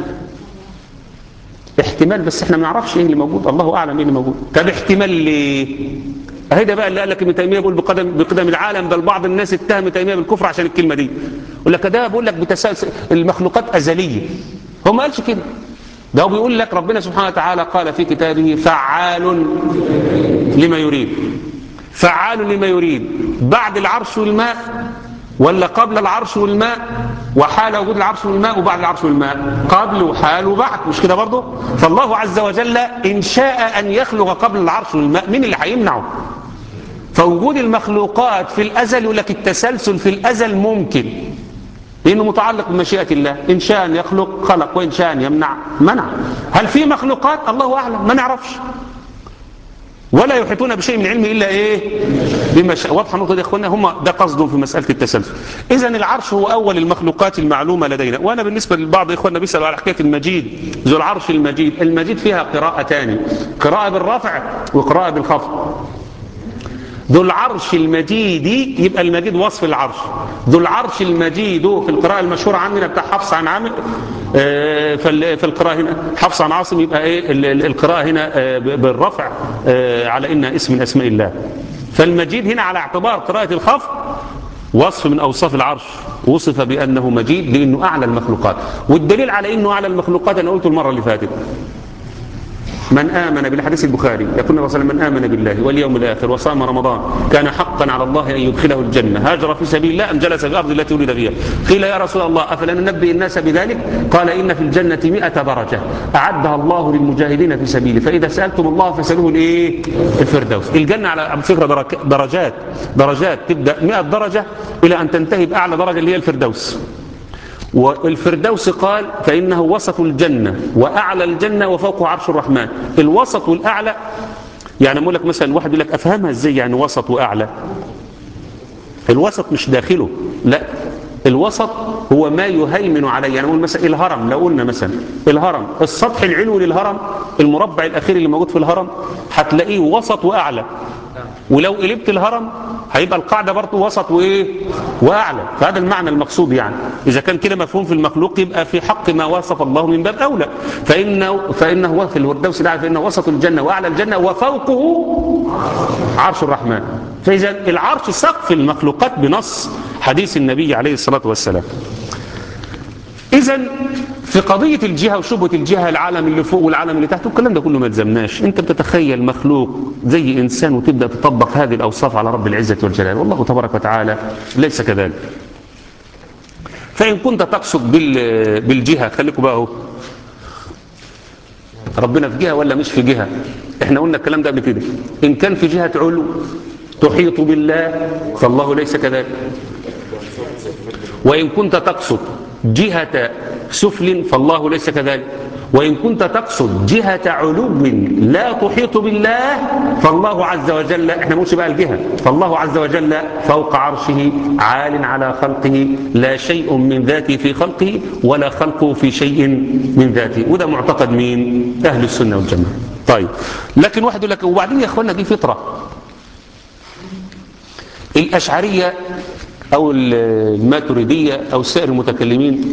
احتمال بس احنا ما نعرفش ايه اللي موجود الله اعلم ايه اللي موجود طب احتمال ليه اهي ده بقى اللي قال لك ابن تيميه بيقول بقدم بقدم العالم بل بعض الناس اتهم تيميه بالكفر عشان الكلمه دي يقول لك ده بيقول لك بتسلسل المخلوقات ازليه هو ما قالش كده ده هو بيقول لك ربنا سبحانه وتعالى قال في كتابه فعال لما يريد فعال لما يريد بعد العرش والماء ولا قبل العرش والماء وحال وجود العرش والماء وبعد العرش والماء قبل وحال وبعد مش كده برضه فالله عز وجل إن شاء أن يخلق قبل العرش والماء مين اللي هيمنعه فوجود المخلوقات في الأزل يقول لك التسلسل في الأزل ممكن لأنه متعلق بمشيئة الله إن شاء أن يخلق خلق وإن شاء أن يمنع منع هل في مخلوقات الله أعلم ما نعرفش ولا يحيطون بشيء من علمه إلا إيه بما شاء واضحة النقطة دي أخوانا هم ده قصدهم في مسألة التسلسل إذا العرش هو أول المخلوقات المعلومة لدينا وأنا بالنسبة لبعض إخواننا بيسألوا على حكاية المجيد ذو العرش المجيد المجيد فيها قراءتان قراءة بالرفع وقراءة بالخفض ذو العرش المجيد يبقى المجيد وصف العرش ذو العرش المجيد في القراءة المشهورة عندنا بتاع حفص عن عامر في القراءة هنا حفص عن عاصم يبقى ايه القراءة هنا بالرفع على انها اسم من اسماء الله فالمجيد هنا على اعتبار قراءة الخفض وصف من اوصاف العرش وصف بانه مجيد لانه اعلى المخلوقات والدليل على انه اعلى المخلوقات انا قلته المرة اللي فاتت من آمن بالحديث البخاري يقول النبي صلى الله عليه وسلم من آمن بالله واليوم الآخر وصام رمضان كان حقا على الله أن يدخله الجنة هاجر في سبيل الله أم جلس في الأرض التي ولد فيها قيل يا رسول الله أفلا ننبئ الناس بذلك قال إن في الجنة مئة درجة أعدها الله للمجاهدين في سبيله فإذا سألتم الله فسألوه الإيه الفردوس الجنة على فكرة درجات درجات تبدأ 100 درجة إلى أن تنتهي بأعلى درجة اللي هي الفردوس والفردوس قال فإنه وسط الجنة وأعلى الجنة وفوقه عرش الرحمن الوسط والأعلى يعني أقول لك مثلا واحد يقول لك أفهمها إزاي يعني وسط وأعلى الوسط مش داخله لا الوسط هو ما يهيمن عليه يعني نقول مثلا الهرم لو قلنا مثلا الهرم السطح العلوي للهرم المربع الأخير اللي موجود في الهرم هتلاقيه وسط وأعلى ولو قلبت الهرم هيبقى القاعدة برضه وسط وإيه وأعلى فهذا المعنى المقصود يعني إذا كان كده مفهوم في المخلوق يبقى في حق ما وصف الله من باب أولى فإنه, فإنه في الوردوس الأعلى فإنه وسط الجنة وأعلى الجنة وفوقه عرش الرحمن فإذا العرش سقف المخلوقات بنص حديث النبي عليه الصلاة والسلام إذا في قضية الجهة وشبهة الجهة العالم اللي فوق والعالم اللي تحت والكلام ده كله ما يلزمناش انت بتتخيل مخلوق زي انسان وتبدأ تطبق هذه الاوصاف على رب العزة والجلال والله تبارك وتعالى ليس كذلك فإن كنت تقصد بال- بالجهة خليكم بقى اهو ربنا في جهة ولا مش في جهة احنا قلنا الكلام ده قبل كده ان كان في جهة علو تحيط بالله فالله ليس كذلك وإن كنت تقصد جهة سفل فالله ليس كذلك وإن كنت تقصد جهة علو لا تحيط بالله فالله عز وجل احنا نقولش بقى الجهة فالله عز وجل فوق عرشه عال على خلقه لا شيء من ذاته في خلقه ولا خلقه في شيء من ذاته وده معتقد مين أهل السنة والجماعة طيب لكن واحد يقول لك وبعدين يا اخوانا دي فطرة الأشعرية أو الماتريدية أو سائر المتكلمين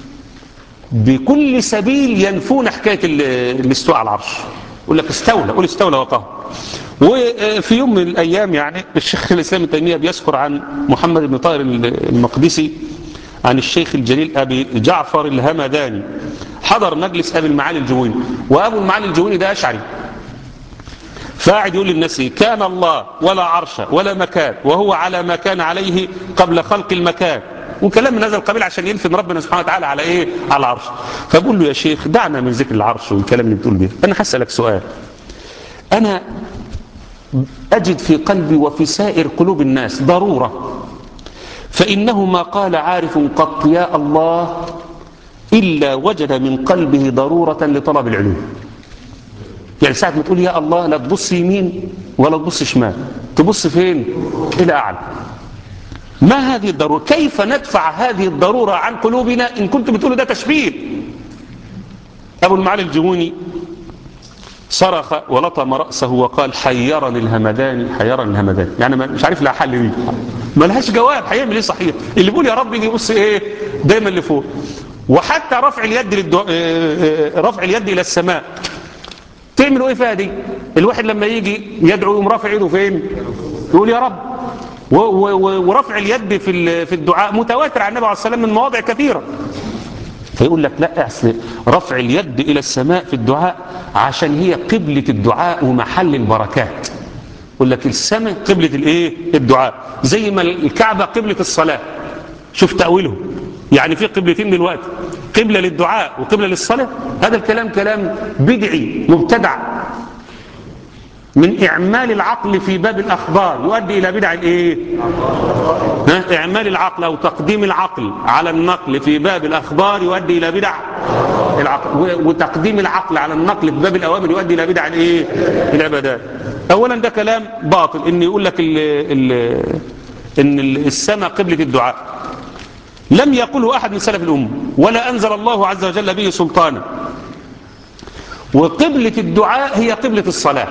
بكل سبيل ينفون حكاية ال- الاستواء على العرش يقول لك استولى قول استولى وقهر وفي يوم من الأيام يعني الشيخ الإسلام ابن تيمية بيذكر عن محمد بن طاهر المقدسي عن الشيخ الجليل أبي جعفر الهمداني حضر مجلس أبي المعالي الجويني وأبو المعالي الجويني ده أشعري فقاعد يقول للناس إيه؟ كان الله ولا عرش ولا مكان وهو على ما كان عليه قبل خلق المكان وكلام من هذا القبيل عشان يلفن ربنا سبحانه وتعالى على ايه على العرش فبقول له يا شيخ دعنا من ذكر العرش والكلام اللي بتقول به انا هسألك سؤال انا اجد في قلبي وفي سائر قلوب الناس ضرورة فإنه ما قال عارف قط يا الله إلا وجد من قلبه ضرورة لطلب العلوم يعني ساعة ما تقول يا الله لا تبص يمين ولا تبص شمال تبص فين إلى أعلى ما هذه الضرورة كيف ندفع هذه الضرورة عن قلوبنا إن كنت بتقولوا ده تشبيه أبو المعالي الجووني صرخ ولطم رأسه وقال حيرني الهمداني حيرني الهمداني يعني ما- مش عارف لها حل دي ما لهاش جواب هيعمل ايه صحيح اللي بيقول يا رب يجي يبص ايه دايما لفوق وحتى رفع اليد للدو... آه، آه، رفع اليد الى السماء تعملوا ايه فيها دي الواحد لما يجي يدعو يقوم رافع ايده فين يقول يا رب و و و ورفع اليد في ال- في الدعاء متواتر عن النبي عليه الصلاه والسلام من مواضع كثيره فيقول لك لا اصل رفع اليد الى السماء في الدعاء عشان هي قبلة الدعاء ومحل البركات يقول لك السماء قبلة الايه الدعاء زي ما الكعبة قبلة الصلاة شوف تأويلهم يعني في قبلتين دلوقتي قبلة للدعاء وقبلة للصلاة هذا الكلام كلام بدعي مبتدع من إعمال العقل في باب الأخبار يؤدي إلى بدع الإيه؟ ها؟ إعمال العقل أو تقديم العقل على النقل في باب الأخبار يؤدي إلى بدع العقل و- وتقديم العقل على النقل في باب الأوامر يؤدي إلى بدع الإيه؟ العبادات أولا ده كلام باطل إن يقول لك ال ال إن السماء قبلة الدعاء لم يقله أحد من سلف الأمة ولا أنزل الله عز وجل به سلطانا وقبلة الدعاء هي قبلة الصلاة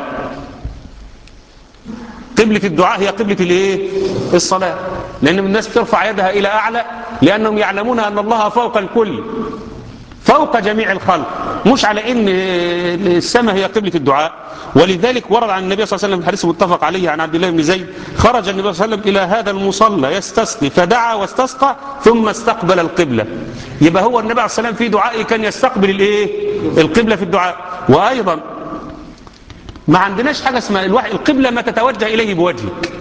قبلة الدعاء هي قبلة الايه الصلاة لأن الناس بترفع يدها إلى أعلى لأنهم يعلمون أن الله فوق الكل فوق جميع الخلق مش على ان السماء هي قبلة الدعاء ولذلك ورد عن النبي صلى الله عليه وسلم في الحديث المتفق عليه عن عبد الله بن زيد خرج النبي صلى الله عليه وسلم إلى هذا المصلى يستسقي فدعا واستسقى ثم استقبل القبلة يبقى هو النبي عليه الصلاة والسلام في دعائه كان يستقبل الايه القبلة في الدعاء وأيضا ما عندناش حاجة اسمها الواحد القبلة ما تتوجه إليه بوجهك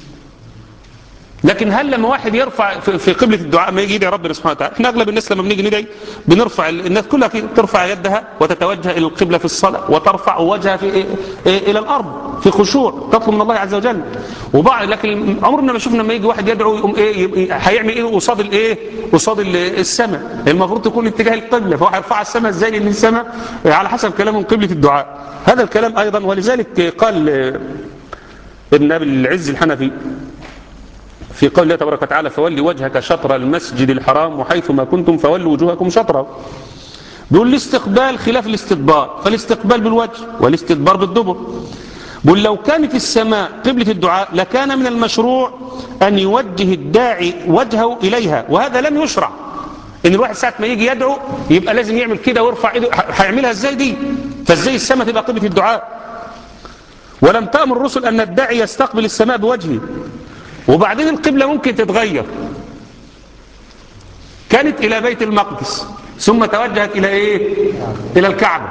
لكن هل لما واحد يرفع في في قبلة الدعاء ما يجي يدعي ربنا سبحانه وتعالى احنا اغلب الناس لما بنيجي ندعي بنرفع ال- الناس كلها كده ترفع يدها وتتوجه الى القبلة في الصلاة وترفع وجهها في إيه- إيه- الى الارض في خشوع تطلب من الله عز وجل وبعض لكن عمرنا ما شفنا لما يجي واحد يدعو يقوم ايه يبقى- هيعمل ايه قصاد الايه قصاد ال- السماء المفروض تكون اتجاه القبلة فهو هيرفع السماء ازاي لان السماء على حسب كلامهم قبلة الدعاء هذا الكلام ايضا ولذلك قال آه، ابن ابي العز الحنفي في قول الله تبارك وتعالى فولي وجهك شطر المسجد الحرام وحيث ما كنتم فولوا وجوهكم شطره بيقول الاستقبال خلاف الاستدبار فالاستقبال بالوجه والاستدبار بالدبر بيقول لو كانت السماء قبلة الدعاء لكان من المشروع أن يوجه الداعي وجهه إليها وهذا لم يشرع إن الواحد ساعة ما يجي يدعو يبقى لازم يعمل كده ويرفع ايده ه- هيعملها ازاي دي فازاي السماء تبقى قبلة الدعاء ولم تأمر الرسل أن الداعي يستقبل السماء بوجهه وبعدين القبلة ممكن تتغير كانت إلى بيت المقدس ثم توجهت إلى إيه إلى الكعبة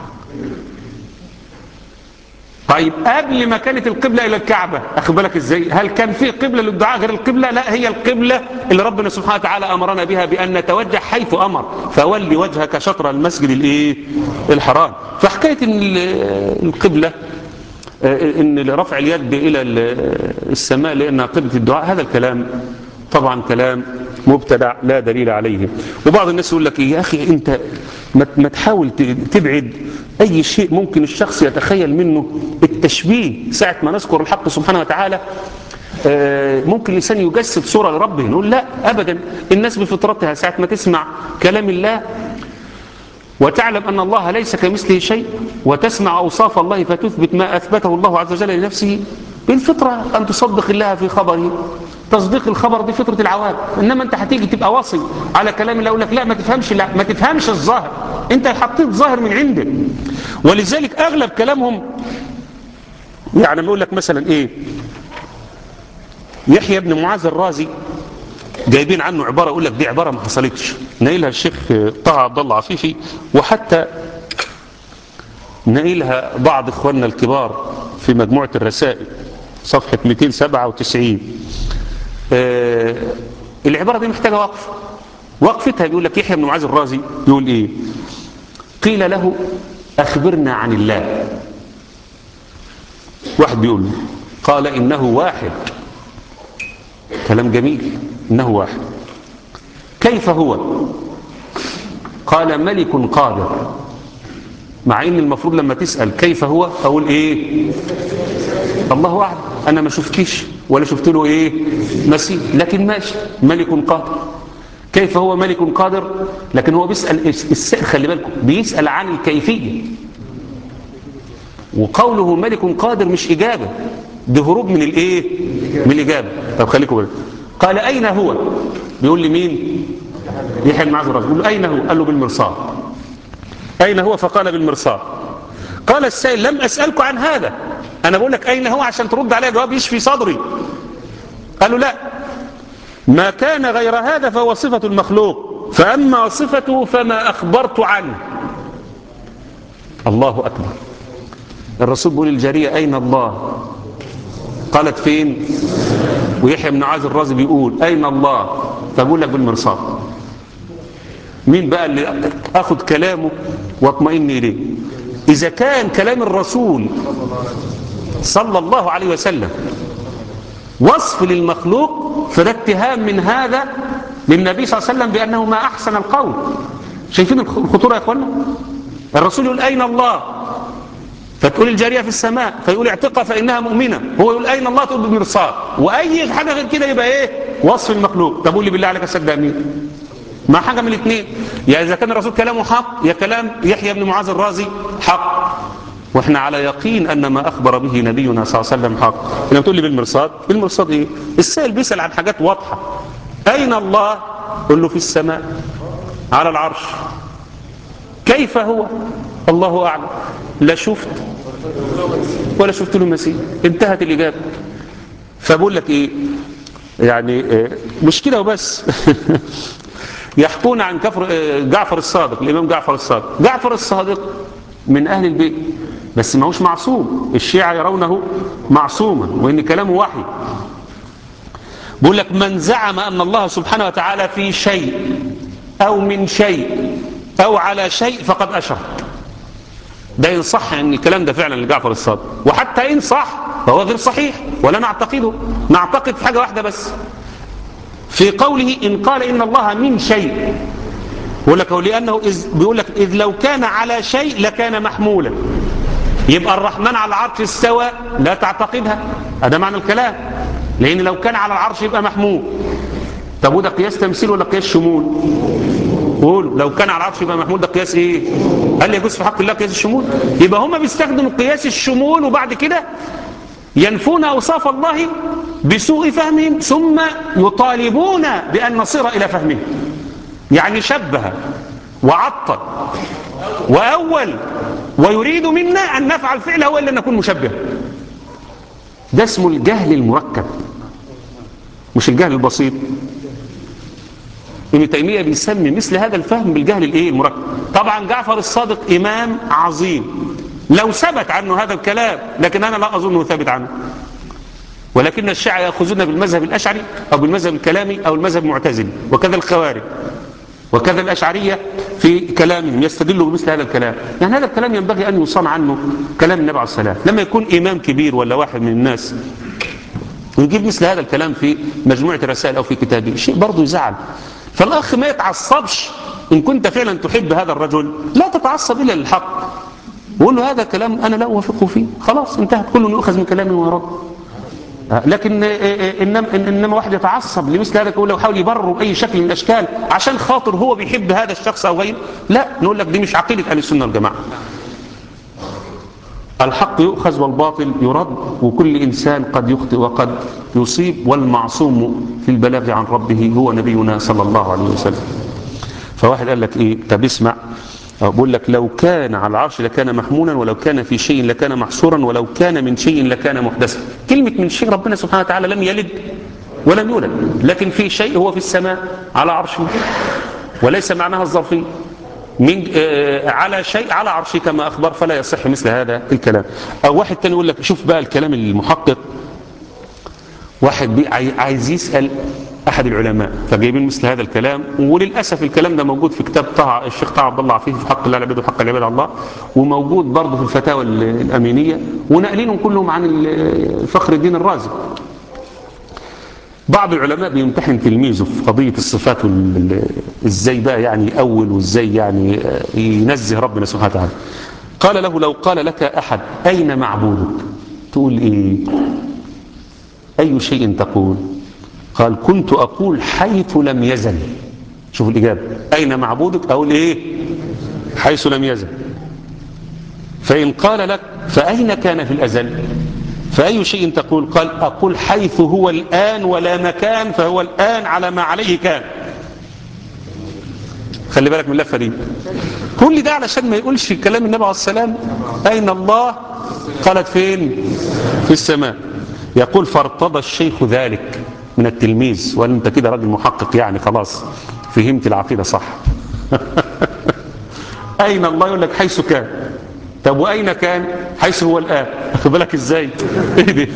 طيب قبل ما كانت القبلة إلى الكعبة أخذ بالك إزاي هل كان في قبلة للدعاء غير القبلة لا هي القبلة اللي ربنا سبحانه وتعالى أمرنا بها بأن نتوجه حيث أمر فولي وجهك شطر المسجد الإيه الحرام فحكاية إن القبلة إن رفع اليد إلى السماء لأنها قبلة الدعاء هذا الكلام طبعا كلام مبتدع لا دليل عليه وبعض الناس يقول لك يا أخي أنت ما تحاول تبعد أي شيء ممكن الشخص يتخيل منه التشبيه ساعة ما نذكر الحق سبحانه وتعالى ممكن الإنسان يجسد صورة لربه نقول لا أبدا الناس بفطرتها ساعة ما تسمع كلام الله وتعلم أن الله ليس كمثله شيء وتسمع أوصاف الله فتثبت ما أثبته الله عز وجل لنفسه بالفطرة أن تصدق الله في خبره تصديق الخبر دي فطرة العوام إنما أنت هتيجي تبقى واصي على كلام الله أقول لك لا ما تفهمش لا ما تفهمش الظاهر أنت حطيت ظاهر من عندك ولذلك أغلب كلامهم يعني بيقول لك مثلا إيه يحيى بن معاذ الرازي جايبين عنه عبارة يقول لك دي عبارة ما حصلتش نايلها الشيخ طه عبد الله عفيفي وحتى نايلها بعض اخواننا الكبار في مجموعة الرسائل صفحة 297 آه العبارة دي محتاجة وقف وقفتها بيقول لك يحيى بن معاذ الرازي يقول ايه قيل له اخبرنا عن الله واحد بيقول له قال انه واحد كلام جميل انه واحد كيف هو قال ملك قادر مع ان المفروض لما تسأل كيف هو اقول ايه الله اعلم انا ما شفتيش ولا شفت له ايه مسيح لكن ماشي ملك قادر كيف هو ملك قادر لكن هو بيسأل السائل خلي بالكم بيسأل عن الكيفية وقوله ملك قادر مش إجابة ده هروب من الايه من الإجابة طب خليكم بالك قال أين هو بيقول لي مين يحيى بن معاذ الرجل بيقول له أين هو قال له بالمرصاد أين هو فقال بالمرصاد قال السائل لم أسألك عن هذا أنا بقول لك أين هو عشان ترد عليه جواب يشفي صدري قال له لا ما كان غير هذا فهو صفة المخلوق فأما صفته فما أخبرت عنه الله أكبر الرسول بيقول الجارية أين الله قالت فين ويحيى بن عاذ الرازي بيقول أين الله فبقول لك بالمرصاد مين بقى اللي أخذ كلامه واطمئن إليه إذا كان كلام الرسول صلى الله عليه وسلم وصف للمخلوق فده اتهام من هذا للنبي صلى الله عليه وسلم بأنه ما أحسن القول شايفين الخطورة يا أخوانا الرسول يقول أين الله فتقول الجارية في السماء فيقول اعتقى فإنها مؤمنة هو يقول أين الله تقول بالمرصاد وأي حاجة غير كده يبقى إيه وصف المخلوق طب قول لي بالله عليك أصدق مين ما حاجة من الاثنين يا إذا كان الرسول كلامه حق يا كلام يحيى بن معاذ الرازي حق واحنا على يقين أن ما أخبر به نبينا صلى الله عليه وسلم حق لما تقول لي بالمرصاد بالمرصاد إيه السائل بيسأل عن حاجات واضحة أين الله قل له في السماء على العرش كيف هو الله أعلم لا شفت ولا شفت له مسيح انتهت الإجابة فبقول لك إيه يعني إيه مش كده وبس يحكون عن كفر جعفر الصادق الإمام جعفر الصادق جعفر الصادق من أهل البيت بس ما هوش معصوم الشيعة يرونه معصوما وإن كلامه وحي بقول لك من زعم أن الله سبحانه وتعالى في شيء أو من شيء أو على شيء فقد أشرك ده إن صح أن الكلام ده فعلا لجعفر الصادق وحتى إن صح فهو غير صحيح ولا نعتقده نعتقد في حاجة واحدة بس في قوله إن قال إن الله من شيء بيقول لك لأنه إذ بيقول لك إذ لو كان على شيء لكان محمولا يبقى الرحمن على العرش استوى لا تعتقدها هذا معنى الكلام لأن لو كان على العرش يبقى محمول طب وده قياس تمثيل ولا قياس شمول قول لو كان على العرش يبقى محمول ده قياس ايه هل يجوز في حق الله قياس الشمول يبقى هم بيستخدموا قياس الشمول وبعد كده ينفون أوصاف الله بسوء فهمهم ثم يطالبون بأن نصير إلى فهمهم يعني شبه وعطل وأول ويريد منا أن نفعل فعله وإلا نكون مشبه ده اسمه الجهل المركب مش الجهل البسيط ابن تيمية بيسمي مثل هذا الفهم بالجهل الايه المركب طبعا جعفر الصادق إمام عظيم لو ثبت عنه هذا الكلام لكن أنا لا أظنه ثابت عنه ولكن الشيعة يأخذون بالمذهب الأشعري أو بالمذهب الكلامي أو المذهب المعتزلي وكذا الخوارج وكذا الأشعرية في كلامهم يستدلوا بمثل هذا الكلام يعني هذا الكلام ينبغي أن يصان عنه كلام النبي عليه السلام لما يكون إمام كبير ولا واحد من الناس ويجيب مثل هذا الكلام في مجموعة رسائل أو في كتابه شيء برضه يزعل فالأخ ما يتعصبش إن كنت فعلا تحب هذا الرجل لا تتعصب إلا للحق وقول له هذا كلام أنا لا أوافقه فيه خلاص انتهت كل يؤخذ من كلامي ويرد لكن إنما, إنما واحد يتعصب لمثل هذا لو حاول يبرر بأي شكل من الأشكال عشان خاطر هو بيحب هذا الشخص أو غيره لا نقول لك دي مش عقيدة أهل السنة والجماعة الحق يؤخذ والباطل يرد وكل إنسان قد يخطئ وقد يصيب والمعصوم في البلاغ عن ربه هو نبينا صلى الله عليه وسلم فواحد قال لك إيه طب اسمع بقول لك لو كان على العرش لكان محمولا ولو كان في شيء لكان محصورا ولو كان من شيء لكان محدثا كلمة من شيء ربنا سبحانه وتعالى لم يلد ولم يولد لكن في شيء هو في السماء على عرشه وليس معناها الظرفية من آه على شيء على عرشه كما أخبر فلا يصح مثل هذا الكلام أو واحد تاني يقول لك شوف بقى الكلام المحقق واحد عايز يسأل أحد العلماء فجايبين مثل هذا الكلام وللأسف الكلام ده موجود في كتاب طه الشيخ طه عبد الله عفيف في حق الله العباد وحق العباد على الله وموجود برضه في الفتاوى الأمينية وناقلينهم كلهم عن فخر الدين الرازي بعض العلماء بيمتحن تلميذه في قضية الصفات ازاي بقى يعني أول وازاي يعني ينزه ربنا سبحانه وتعالى قال له لو قال لك أحد أين معبودك تقول إيه أي شيء تقول قال كنت أقول حيث لم يزل شوف الإجابة أين معبودك أقول إيه حيث لم يزل فإن قال لك فأين كان في الأزل فأي شيء تقول قال أقول حيث هو الآن ولا مكان فهو الآن على ما عليه كان خلي بالك من اللفة دي كل ده علشان ما يقولش كلام النبي عليه السلام أين الله قالت فين في السماء يقول فارتضى الشيخ ذلك من التلميذ وقال انت كده راجل محقق يعني خلاص فهمت العقيدة صح أين الله يقول لك حيث كان طب وأين كان حيث هو الآن أخذ بالك إزاي إيه دي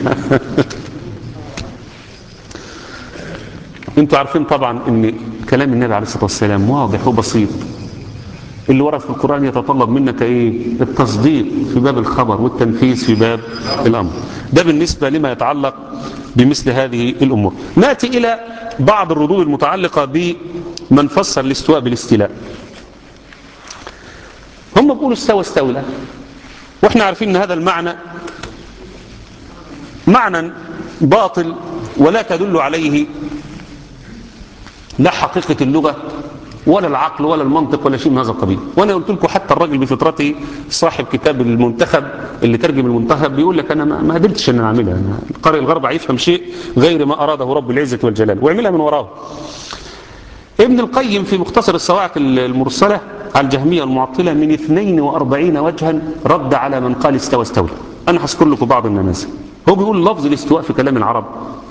انتوا عارفين طبعا ان كلام النبي عليه الصلاة والسلام واضح وبسيط اللي ورد في القرآن يتطلب منك ايه التصديق في باب الخبر والتنفيذ في باب الأمر ده بالنسبة لما يتعلق بمثل هذه الأمور نأتي إلى بعض الردود المتعلقة بمن فسر الاستواء بالاستيلاء هم بيقولوا استوى استولى واحنا عارفين ان هذا المعنى معنى باطل ولا تدل عليه لا حقيقة اللغة ولا العقل ولا المنطق ولا شيء من هذا القبيل وانا قلت لكم حتى الراجل بفطرته صاحب كتاب المنتخب اللي ترجم المنتخب بيقول لك انا ما قدرتش ان انا اعملها أنا القارئ الغرب يفهم شيء غير ما اراده رب العزه والجلال ويعملها من وراه ابن القيم في مختصر الصواعق المرسله على الجهميه المعطله من 42 وجها رد على من قال استوى استولى انا هذكر لكم بعض النماذج هو بيقول لفظ الاستواء في كلام العرب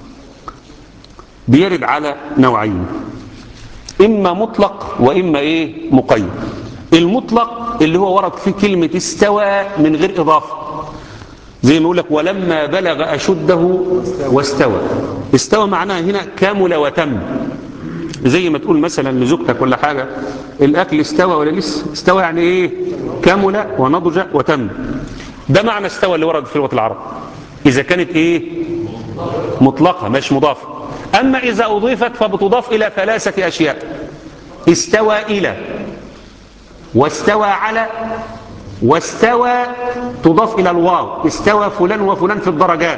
بيرد على نوعين إما مطلق وإما إيه مقيد المطلق اللي هو ورد فيه كلمة استوى من غير إضافة زي ما يقول لك ولما بلغ أشده واستوى استوى معناها هنا كامل وتم زي ما تقول مثلا لزوجتك ولا حاجة الأكل استوى ولا لسه استوى يعني إيه كامل ونضج وتم ده معنى استوى اللي ورد في لغة العرب إذا كانت إيه مطلقة مش مضافة أما إذا أضيفت فبتضاف إلى ثلاثة أشياء استوى إلى واستوى على واستوى تضاف إلى الواو استوى فلان وفلان في الدرجات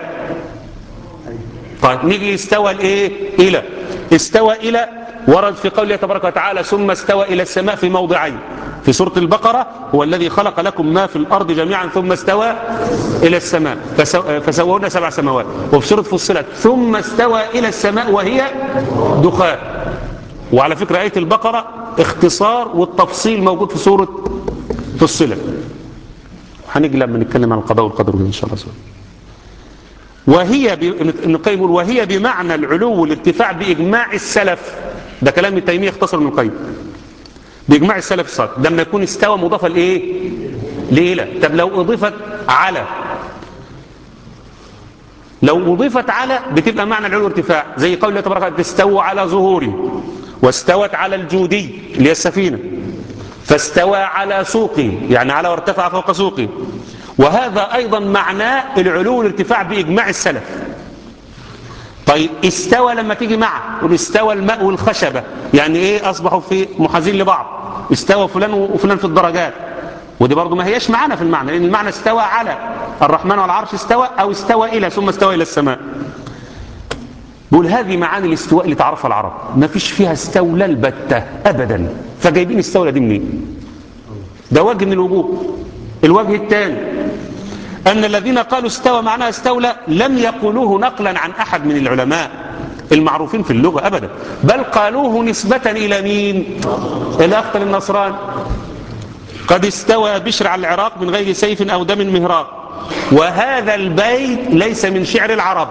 طيب نيجي استوى الإيه إلى استوى إلى ورد في قوله تبارك وتعالى ثم استوى إلى السماء في موضعين في سورة البقرة هو الذي خلق لكم ما في الأرض جميعا ثم استوى إلى السماء فسوهن سبع سماوات وفي سورة فصلت ثم استوى إلى السماء وهي دخان وعلى فكرة آية البقرة اختصار والتفصيل موجود في سورة فصلت هنيجي لما نتكلم عن القضاء والقدر إن شاء الله سبحانه وهي ابن القيم وهي بمعنى العلو والارتفاع بإجماع السلف ده كلام ابن تيمية اختصر من القيم بإجماع السلف الصالح ده لما يكون استوى مضافة لإيه لإلى طب لو أضيفت على لو أضيفت على بتبقى معنى العلو ارتفاع زي قول الله تبارك وتعالى تستوى على ظهوري واستوت على الجودي اللي هي السفينة فاستوى على سوقي يعني على وارتفع فوق سوقي وهذا أيضا معناه العلو والارتفاع بإجماع السلف طيب استوى لما تيجي مع استوى الماء والخشبة يعني ايه أصبحوا في محاذين لبعض استوى فلان وفلان في الدرجات ودي برضو ما هيش معانا في المعنى لأن المعنى استوى على الرحمن على العرش استوى أو استوى إلى ثم استوى إلى السماء بقول هذه معاني الاستواء اللي تعرفها العرب ما فيش فيها استولى البتة أبدا فجايبين استولى دي منين ده وجه من الوجوه الوجه الثاني أن الذين قالوا استوى معناها استولى لم يقولوه نقلا عن أحد من العلماء المعروفين في اللغة أبدا بل قالوه نسبة إلى مين إلى أخطر النصران قد استوى بشر على العراق من غير سيف أو دم مهراق وهذا البيت ليس من شعر العرب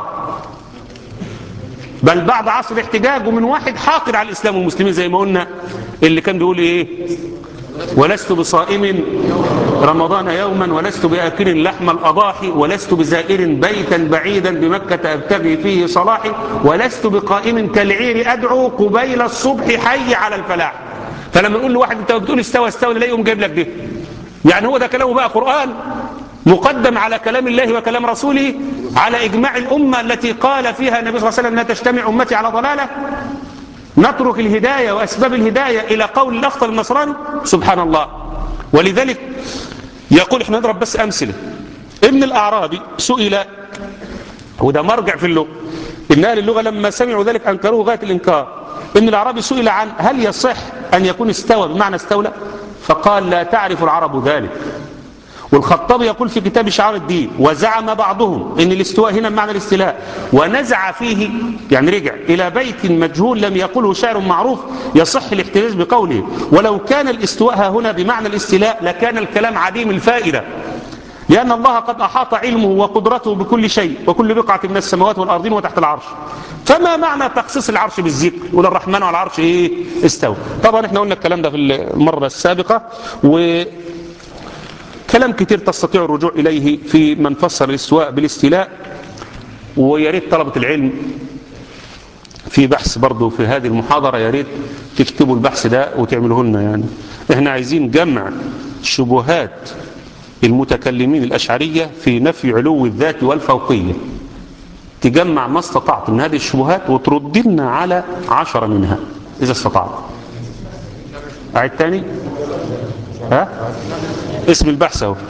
بل بعد عصر احتجاجه من واحد حاقد على الإسلام والمسلمين زي ما قلنا اللي كان بيقول إيه ولست بصائم رمضان يوما ولست بآكل لحم الأضاحي ولست بزائر بيتا بعيدا بمكة أبتغي فيه صلاحي ولست بقائم كالعير أدعو قبيل الصبح حي على الفلاح فلما نقول لواحد انت بتقول استوى استوى لا يقوم جايب لك ده يعني هو ده كلامه بقى قرآن مقدم على كلام الله وكلام رسوله على إجماع الأمة التي قال فيها النبي صلى الله عليه وسلم لا تجتمع أمتي على ضلالة نترك الهداية وأسباب الهداية إلى قول الأخطر النصراني سبحان الله ولذلك يقول احنا نضرب بس أمثلة ابن الأعرابي سئل وده مرجع في اللغة إن أهل اللغة لما سمعوا ذلك أنكروه غاية الإنكار ابن الأعرابي سئل عن هل يصح أن يكون استوى بمعنى استولى فقال لا تعرف العرب ذلك والخطابي يقول في كتاب شعار الدين وزعم بعضهم ان الاستواء هنا بمعنى الاستيلاء ونزع فيه يعني رجع الى بيت مجهول لم يقله شاعر معروف يصح الاحتجاج بقوله ولو كان الاستواء هنا بمعنى الاستيلاء لكان الكلام عديم الفائده لأن الله قد أحاط علمه وقدرته بكل شيء وكل بقعة من السماوات والأرضين وتحت العرش فما معنى تخصيص العرش بالذكر ولا الرحمن على العرش إيه استوى طبعا احنا قلنا الكلام ده في المرة السابقة و كلام كتير تستطيع الرجوع إليه في من فسر الاستواء بالاستيلاء ويا ريت طلبة العلم في بحث برضه في هذه المحاضرة يا ريت تكتبوا البحث ده وتعملوه لنا يعني احنا عايزين جمع شبهات المتكلمين الأشعرية في نفي علو الذات والفوقية تجمع ما استطعت من هذه الشبهات وترد لنا على عشرة منها إذا استطعت أعيد تاني ها اسم البحث اهو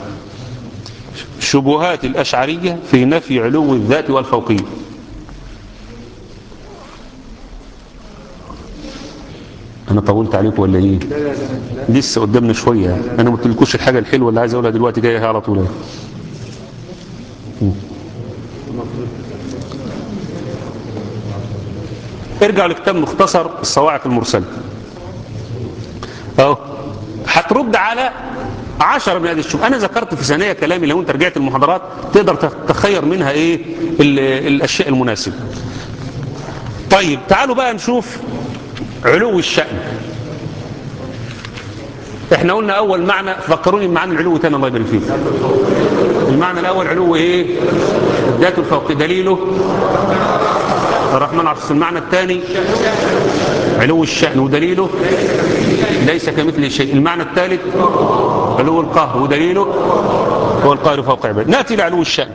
شبهات الأشعرية في نفي علو الذات والفوقية أنا طولت عليكم ولا إيه لسه قدامنا شوية أنا ما قلتلكوش الحاجة الحلوة اللي عايز أقولها دلوقتي جاية على طول ارجع لكتاب مختصر الصواعق المرسلة اهو هترد على عشرة من هذه الشبهات أنا ذكرت في ثانية كلامي لو أنت رجعت المحاضرات تقدر تتخير منها إيه الأشياء المناسبة طيب تعالوا بقى نشوف علو الشأن احنا قلنا أول معنى فكروني بمعنى العلو تاني الله يبارك فيك المعنى الأول علو إيه الذات الفوقي دليله الرحمن عرش المعنى الثاني علو الشأن ودليله ليس كمثل شيء المعنى الثالث علو القهر ودليله هو القاهر فوق عباده ناتي لعلو الشأن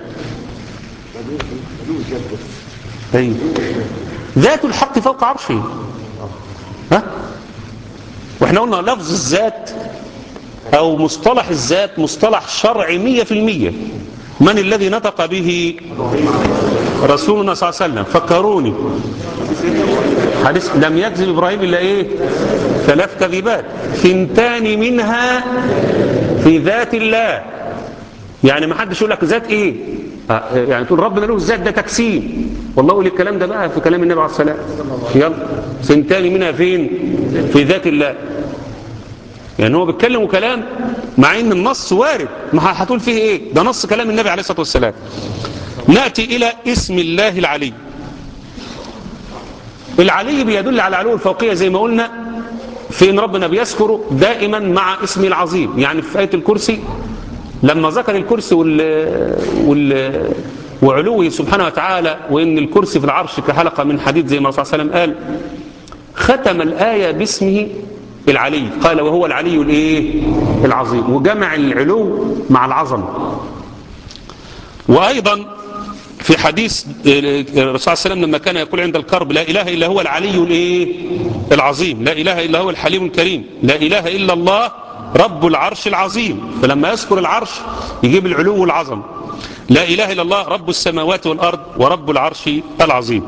أي ذات الحق فوق عرشه ها واحنا قلنا لفظ الذات او مصطلح الذات مصطلح شرعي مية في المية من الذي نطق به رسولنا صلى الله عليه وسلم فكروني حديث لم يكذب إبراهيم إلا إيه ثلاث كذبات ثنتان منها في ذات الله يعني ما حدش يقول لك ذات إيه يعني تقول ربنا له الذات ده تكسيم والله يقول الكلام ده بقى في كلام النبي عليه الصلاة والسلام يلا ثنتان منها فين في ذات الله يعني هو بيتكلم كلام مع ان النص وارد ما هتقول فيه ايه ده نص كلام النبي عليه الصلاة والسلام نأتي إلى اسم الله العلي العلي بيدل على علو الفوقية زي ما قلنا في ان ربنا بيذكره دائما مع اسمه العظيم يعني في آية الكرسي لما ذكر الكرسي وال وال وعلوه سبحانه وتعالى وان الكرسي في العرش كحلقة من حديد زي ما الرسول صلى الله عليه وسلم قال ختم الآية باسمه العلي قال وهو العلي الايه العظيم وجمع العلو مع العظمه وايضا في حديث الرسول صلى الله عليه وسلم لما كان يقول عند الكرب لا اله الا هو العلي الايه العظيم لا اله الا هو الحليم الكريم لا اله الا الله رب العرش العظيم فلما يذكر العرش يجيب العلو والعظمه لا اله الا الله رب السماوات والارض ورب العرش العظيم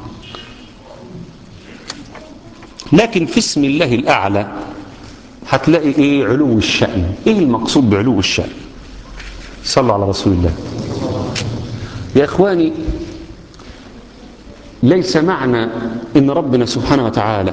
لكن في اسم الله الأعلى هتلاقي إيه علو الشأن إيه المقصود بعلو الشأن صلوا على رسول الله يا إخواني ليس معنى إن ربنا سبحانه وتعالى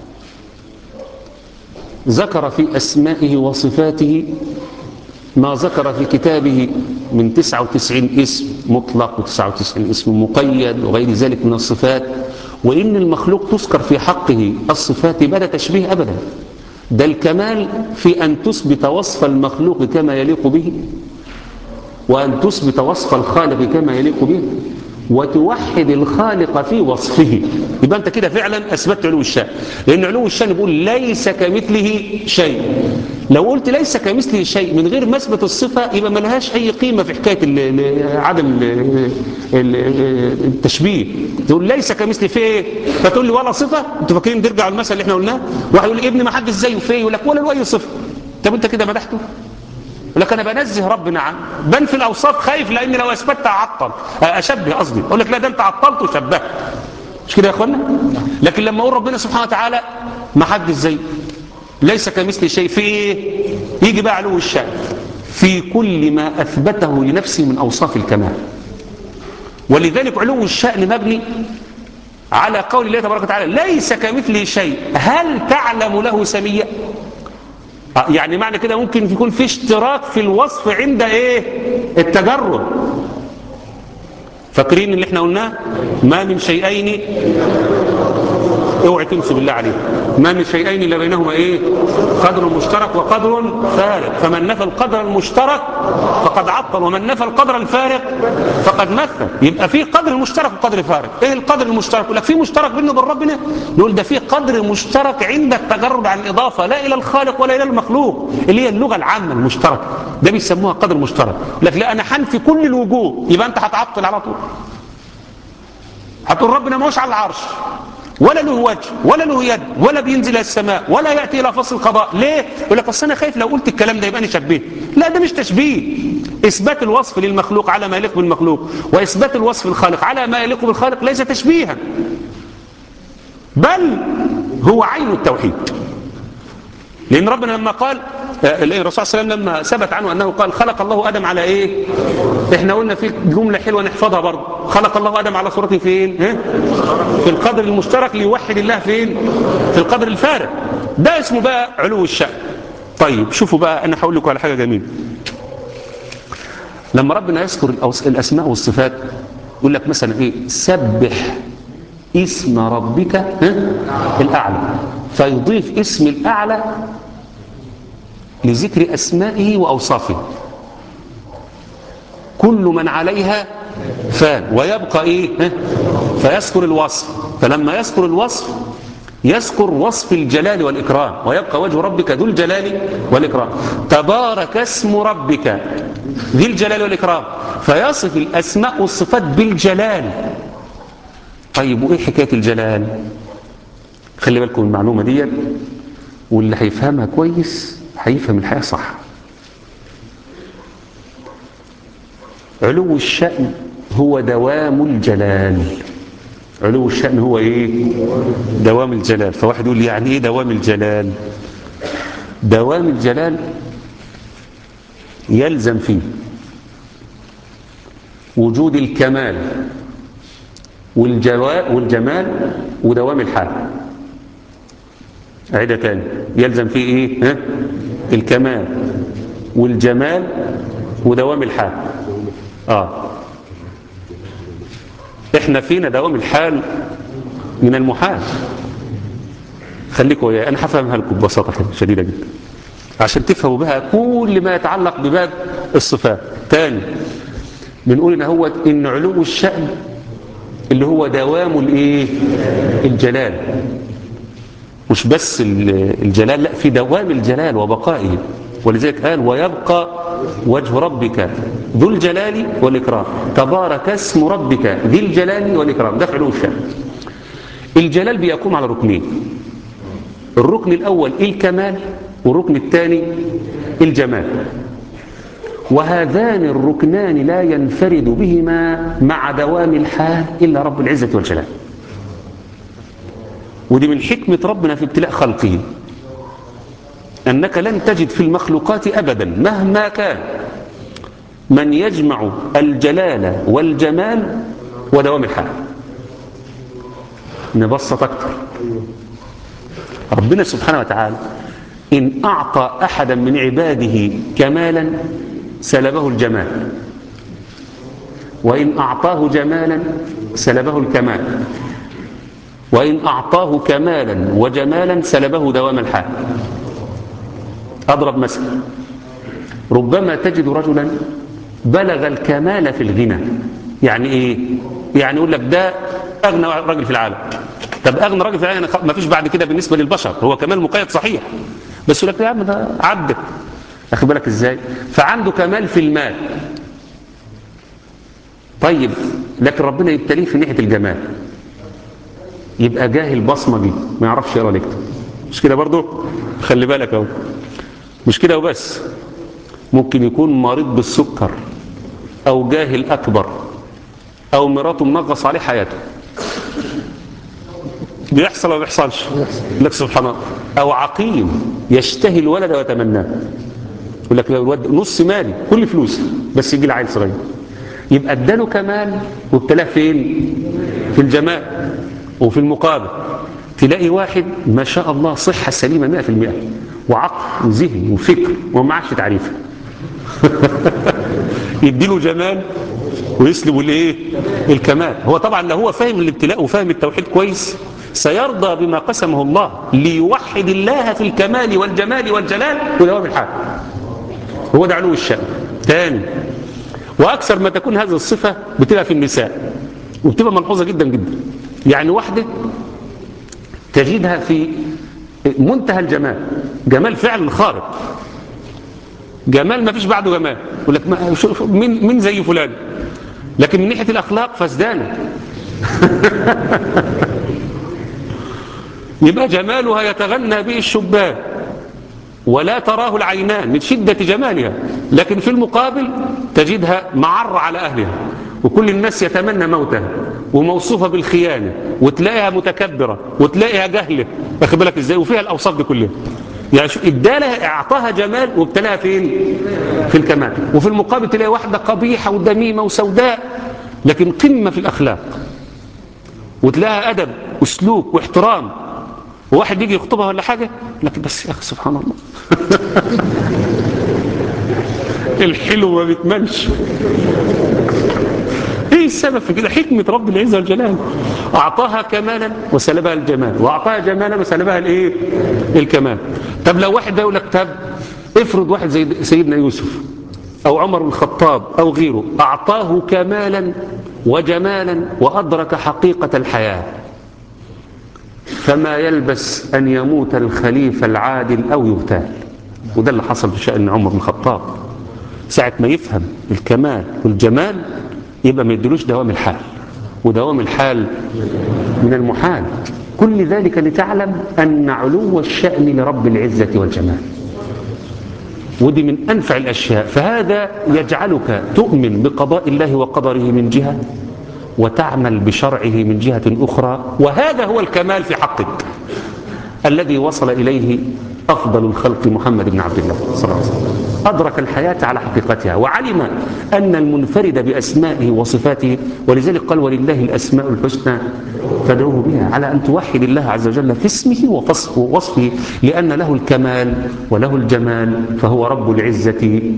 ذكر في أسمائه وصفاته ما ذكر في كتابه من 99 اسم مطلق و99 اسم مقيد وغير ذلك من الصفات وإن المخلوق تذكر في حقه الصفات بلا تشبيه أبدا ده الكمال في أن تثبت وصف المخلوق كما يليق به وأن تثبت وصف الخالق كما يليق به وتوحد الخالق في وصفه يبقى أنت كده فعلا أثبتت علو الشأن لأن علو الشأن بيقول ليس كمثله شيء لو قلت ليس كمثله شيء من غير ما اثبت الصفة يبقى ما لهاش أي قيمة في حكاية ال ال عدم ال التشبيه تقول ليس كمثله في ايه فتقول لي ولا صفة انتوا فاكرين ترجع المثل اللي احنا قلناه واحد يقول لي ابني ما حدش زيه في يقول لك ولا له أي صفة طب انت كده مدحته يقول لك انا بنزه ربنا عنه بنفي الاوصاف خايف لان لو اثبتت اعطل اشبه قصدي اقول لك لا ده انت عطلت وشبهت مش كده يا اخوانا لكن لما اقول ربنا سبحانه وتعالى ما حدش زيه ليس كمثل شيء في ايه يجي بقى علو الشأن في كل ما اثبته لنفسه من اوصاف الكمال ولذلك علو الشأن مبني على قول الله تبارك وتعالى ليس كمثله شيء هل تعلم له سميا يعني معنى كده ممكن يكون في اشتراك في الوصف عند ايه التجرد فاكرين اللي احنا قلناه ما من شيئين اوعي تنسوا بالله عليك ما من شيئين الا بينهما ايه قدر مشترك وقدر فارق فمن نفى القدر المشترك فقد عطل ومن نفى القدر الفارق فقد مثل يبقى في قدر مشترك وقدر فارق ايه القدر المشترك يقول لك في مشترك بينه وبين ربنا نقول ده في قدر مشترك عند التجرد عن الاضافه لا الى الخالق ولا الى المخلوق اللي هي اللغه العامه المشتركه ده بيسموها قدر مشترك لك لا انا حنفي كل الوجوه يبقى انت هتعطل على طول هتقول ربنا ما هوش على العرش ولا له وجه ولا له يد ولا بينزل الى السماء ولا ياتي الى فصل القضاء ليه يقول لك اصل انا خايف لو قلت الكلام ده يبقى انا شبيه لا ده مش تشبيه اثبات الوصف للمخلوق على ما يليق بالمخلوق واثبات الوصف للخالق على ما يليق بالخالق ليس تشبيها بل هو عين التوحيد لان ربنا لما قال الرسول صلى الله عليه وسلم لما ثبت عنه انه قال خلق الله ادم على ايه احنا قلنا في جمله حلوه نحفظها برضه خلق الله ادم على صورته فين ها؟ في القدر المشترك ليوحد الله فين في القدر الفارق ده اسمه بقى علو الشأن طيب شوفوا بقى انا هقول لكم على حاجه جميله لما ربنا يذكر الاسماء والصفات يقول لك مثلا ايه سبح اسم ربك ها؟ الاعلى فيضيف اسم الاعلى لذكر أسمائه وأوصافه كل من عليها فان ويبقى إيه فيذكر الوصف فلما يذكر الوصف يذكر وصف الجلال والإكرام ويبقى وجه ربك ذو الجلال والإكرام تبارك اسم ربك ذي الجلال والإكرام فيصف الأسماء والصفات بالجلال طيب وإيه حكاية الجلال خلي بالكم المعلومة دي واللي هيفهمها كويس هيفهم الحياة صح علو الشأن هو دوام الجلال علو الشأن هو ايه دوام الجلال فواحد يقول يعني ايه دوام الجلال دوام الجلال يلزم فيه وجود الكمال والجمال ودوام الحال عيدة تاني يلزم فيه ايه ها؟ الكمال والجمال ودوام الحال اه احنا فينا دوام الحال من المحال خليكم وياي انا هفهمها لكم ببساطه كده شديده جدا عشان تفهموا بها كل ما يتعلق بباب الصفات تاني بنقول ان هو ان علو الشأن اللي هو دوام الايه الجلال مش بس الجلال لا في دوام الجلال وبقائه ولذلك قال ويبقى وجه ربك ذو الجلال والإكرام تبارك اسم ربك ذي الجلال والإكرام ده في علو الشأن الجلال بيقوم على ركنين الركن الأول الكمال والركن الثاني الجمال وهذان الركنان لا ينفرد بهما مع دوام الحال إلا رب العزة والجلال ودي من حكمة ربنا في ابتلاء خلقه أنك لن تجد في المخلوقات أبدا مهما كان من يجمع الجلال والجمال ودوام الحال نبسط أكتر ربنا سبحانه وتعالى إن أعطى أحدا من عباده كمالا سلبه الجمال وإن أعطاه جمالا سلبه الكمال وإن أعطاه كمالا وجمالا سلبه دوام الحال أضرب مثل ربما تجد رجلا بلغ الكمال في الغنى يعني إيه؟ يعني يقول لك ده أغنى راجل في العالم طب أغنى راجل في العالم ما فيش بعد كده بالنسبة للبشر هو كمال مقيد صحيح بس يقول لك يا عم ده عدت أخد بالك إزاي فعنده كمال في المال طيب لكن ربنا يبتليه في ناحية الجمال يبقى جاهل بصمجي ما يعرفش يقرا ويكتب مش كده برضه خلي بالك اهو مش كده وبس ممكن يكون مريض بالسكر او جاهل اكبر او مراته منغص عليه حياته بيحصل ولا بيحصلش لك سبحان الله او عقيم يشتهي الولد ويتمناه يقول لك الولد نص مالي كل فلوسي بس يجي العيل صغير يبقى اداله كمال وابتلاه فين في الجمال وفي المقابل تلاقي واحد ما شاء الله صحة سليمة 100% وعقل وذهن وفكر وما معكش تعريفه يديله جمال ويسلبه الايه الكمال هو طبعا لو هو فاهم الابتلاء وفاهم التوحيد كويس سيرضى بما قسمه الله ليوحد الله في الكمال والجمال والجلال ودوام الحال هو ده علو الشأن تاني واكثر ما تكون هذه الصفة بتبقى في النساء وبتبقى ملحوظة جدا جدا يعني واحدة تجدها في منتهى الجمال جمال فعلا خارق جمال ما فيش بعده جمال يقول لك ما مين مين زي فلان لكن من ناحيه الاخلاق فسدانه يبقى جمالها يتغنى به الشبان ولا تراه العينان من شدة جمالها لكن في المقابل تجدها معر على أهلها وكل الناس يتمنى موتها وموصوفة بالخيانة وتلاقيها متكبرة وتلاقيها جهلة واخد بالك ازاي وفيها الأوصاف دي كلها يعني شو ادالها اعطاها جمال وابتلاها فين في الكمال وفي المقابل تلاقي واحدة قبيحة ودميمة وسوداء لكن قمة في الأخلاق وتلاقيها أدب وسلوك واحترام وواحد يجي يخطبها ولا حاجة لكن بس يا أخي سبحان الله الحلو ما بيكملش ايه السبب في كده حكمة رب العزة والجلال اعطاها كمالا وسلبها الجمال واعطاها جمالا وسلبها الايه الكمال طب لو واحد ده يقول لك طب افرض واحد زي سيدنا يوسف او عمر بن الخطاب او غيره اعطاه كمالا وجمالا وادرك حقيقة الحياة فما يلبس ان يموت الخليفة العادل او يغتال وده اللي حصل في شأن عمر بن الخطاب ساعة ما يفهم الكمال والجمال يبقى ما يدلوش دوام الحال ودوام الحال من المحال كل ذلك لتعلم أن علو الشأن لرب العزة والجمال ودي من أنفع الأشياء فهذا يجعلك تؤمن بقضاء الله وقدره من جهة وتعمل بشرعه من جهة أخرى وهذا هو الكمال في حقك الذي وصل إليه أفضل الخلق محمد بن عبد الله صلى الله عليه وسلم أدرك الحياة على حقيقتها وعلم أن المنفرد بأسمائه وصفاته ولذلك قال ولله الأسماء الحسنى فادعوه بها على أن توحد الله عز وجل في اسمه ووصفه لأن له الكمال وله الجمال فهو رب العزة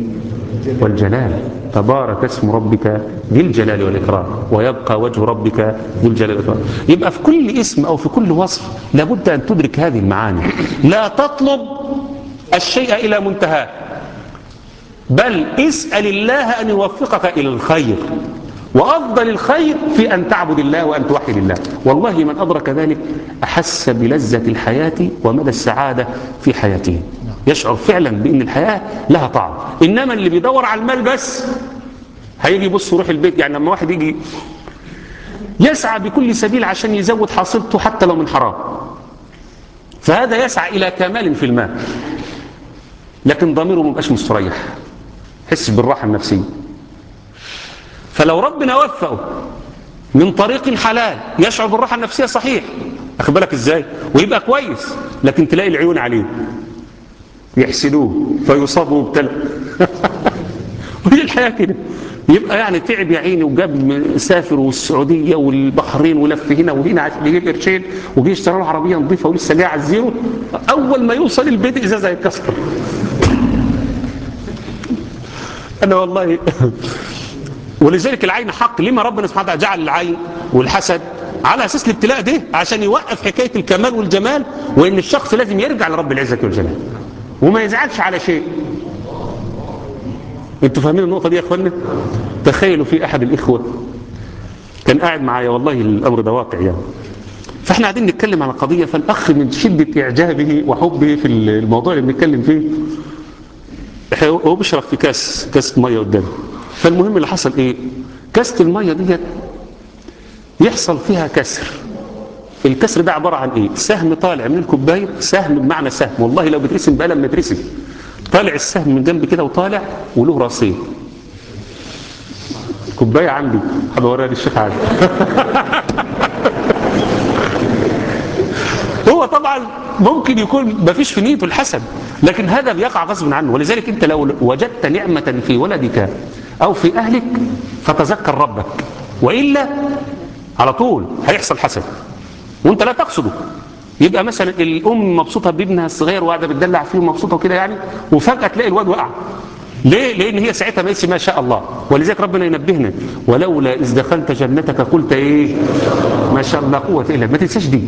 والجلال تبارك اسم ربك ذي الجلال والإكرام ويبقى وجه ربك ذو الجلال والإكرام يبقى في كل اسم أو في كل وصف لابد أن تدرك هذه المعاني لا تطلب الشيء إلى منتهاه بل اسأل الله أن يوفقك إلى الخير وأفضل الخير في أن تعبد الله وأن توحد الله والله من أدرك ذلك أحس بلذة الحياة ومدى السعادة في حياته يشعر فعلا بأن الحياة لها طعم إنما اللي بيدور على المال بس هيجي يبص يروح البيت يعني لما واحد يجي يسعى بكل سبيل عشان يزود حصيلته حتى لو من حرام فهذا يسعى إلى كمال في المال لكن ضميره ما بقاش مستريح حس بالراحة النفسية فلو ربنا وفقه من طريق الحلال يشعر بالراحة النفسية صحيح أخذ بالك إزاي ويبقى كويس لكن تلاقي العيون عليه يحسدوه فيصاب مبتلى وهي الحياة كده يبقى يعني تعب يا عيني وجاب سافر والسعودية والبحرين ولف هنا وهنا عشان يجيب قرشين وجي اشترى له عربية نظيفة ولسه جاي على الزيرو أول ما يوصل البيت إزازة هيتكسر أنا والله ولذلك العين حق لما ربنا سبحانه وتعالى جعل العين والحسد على أساس الابتلاء ده عشان يوقف حكاية الكمال والجمال وإن الشخص لازم يرجع لرب العزة والجلال وما يزعلش على شيء انتوا فاهمين النقطة دي يا اخوانا تخيلوا في احد الاخوة كان قاعد معايا والله الامر ده واقع يعني فاحنا قاعدين نتكلم على قضية فالاخ من شدة اعجابه وحبه في الموضوع اللي بنتكلم فيه هو بيشرب في كاس كاس مية قدامه فالمهم اللي حصل ايه كاسة المية ديت يحصل فيها كسر الكسر ده عبارة عن ايه سهم طالع من الكوباية سهم بمعنى سهم والله لو بترسم بقلم مترسم طالع السهم من جنب كده وطالع وله راسين كوباية عندي هبقى اوريها للشيخ عادل هو طبعا ممكن يكون ما فيش في نيته الحسد لكن هذا بيقع غصب عنه ولذلك انت لو وجدت نعمة في ولدك او في اهلك فتذكر ربك وإلا على طول هيحصل حسد وانت لا تقصده يبقى مثلا الام مبسوطه بابنها الصغير وقاعده بتدلع فيه ومبسوطه وكده يعني وفجاه تلاقي الواد وقع ليه لان هي ساعتها ما ما شاء الله ولذلك ربنا ينبهنا ولولا اذ دخلت جنتك قلت ايه ما شاء الله قوه الا ما تنساش دي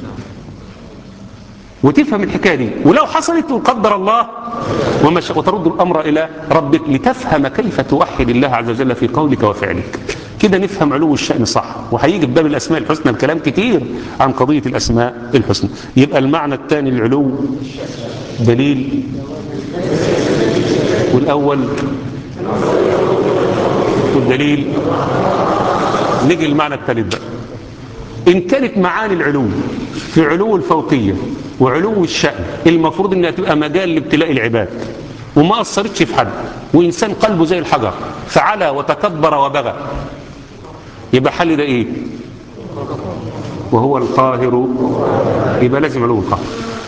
وتفهم الحكايه دي ولو حصلت قدر الله وما شاء وترد الامر الى ربك لتفهم كيف توحد الله عز وجل في قولك وفعلك كده نفهم علو الشأن صح وهيجي في باب الأسماء الحسنى الكلام كتير عن قضية الأسماء الحسنى يبقى المعنى الثاني العلو دليل والأول والدليل نيجي المعنى الثالث بقى إن كانت معاني العلو في علو الفوقية وعلو الشأن المفروض إنها تبقى مجال لابتلاء العباد وما أثرتش في حد وإنسان قلبه زي الحجر فعلى وتكبر وبغى يبقى حل ده ايه وهو القاهر يبقى لازم علو القهر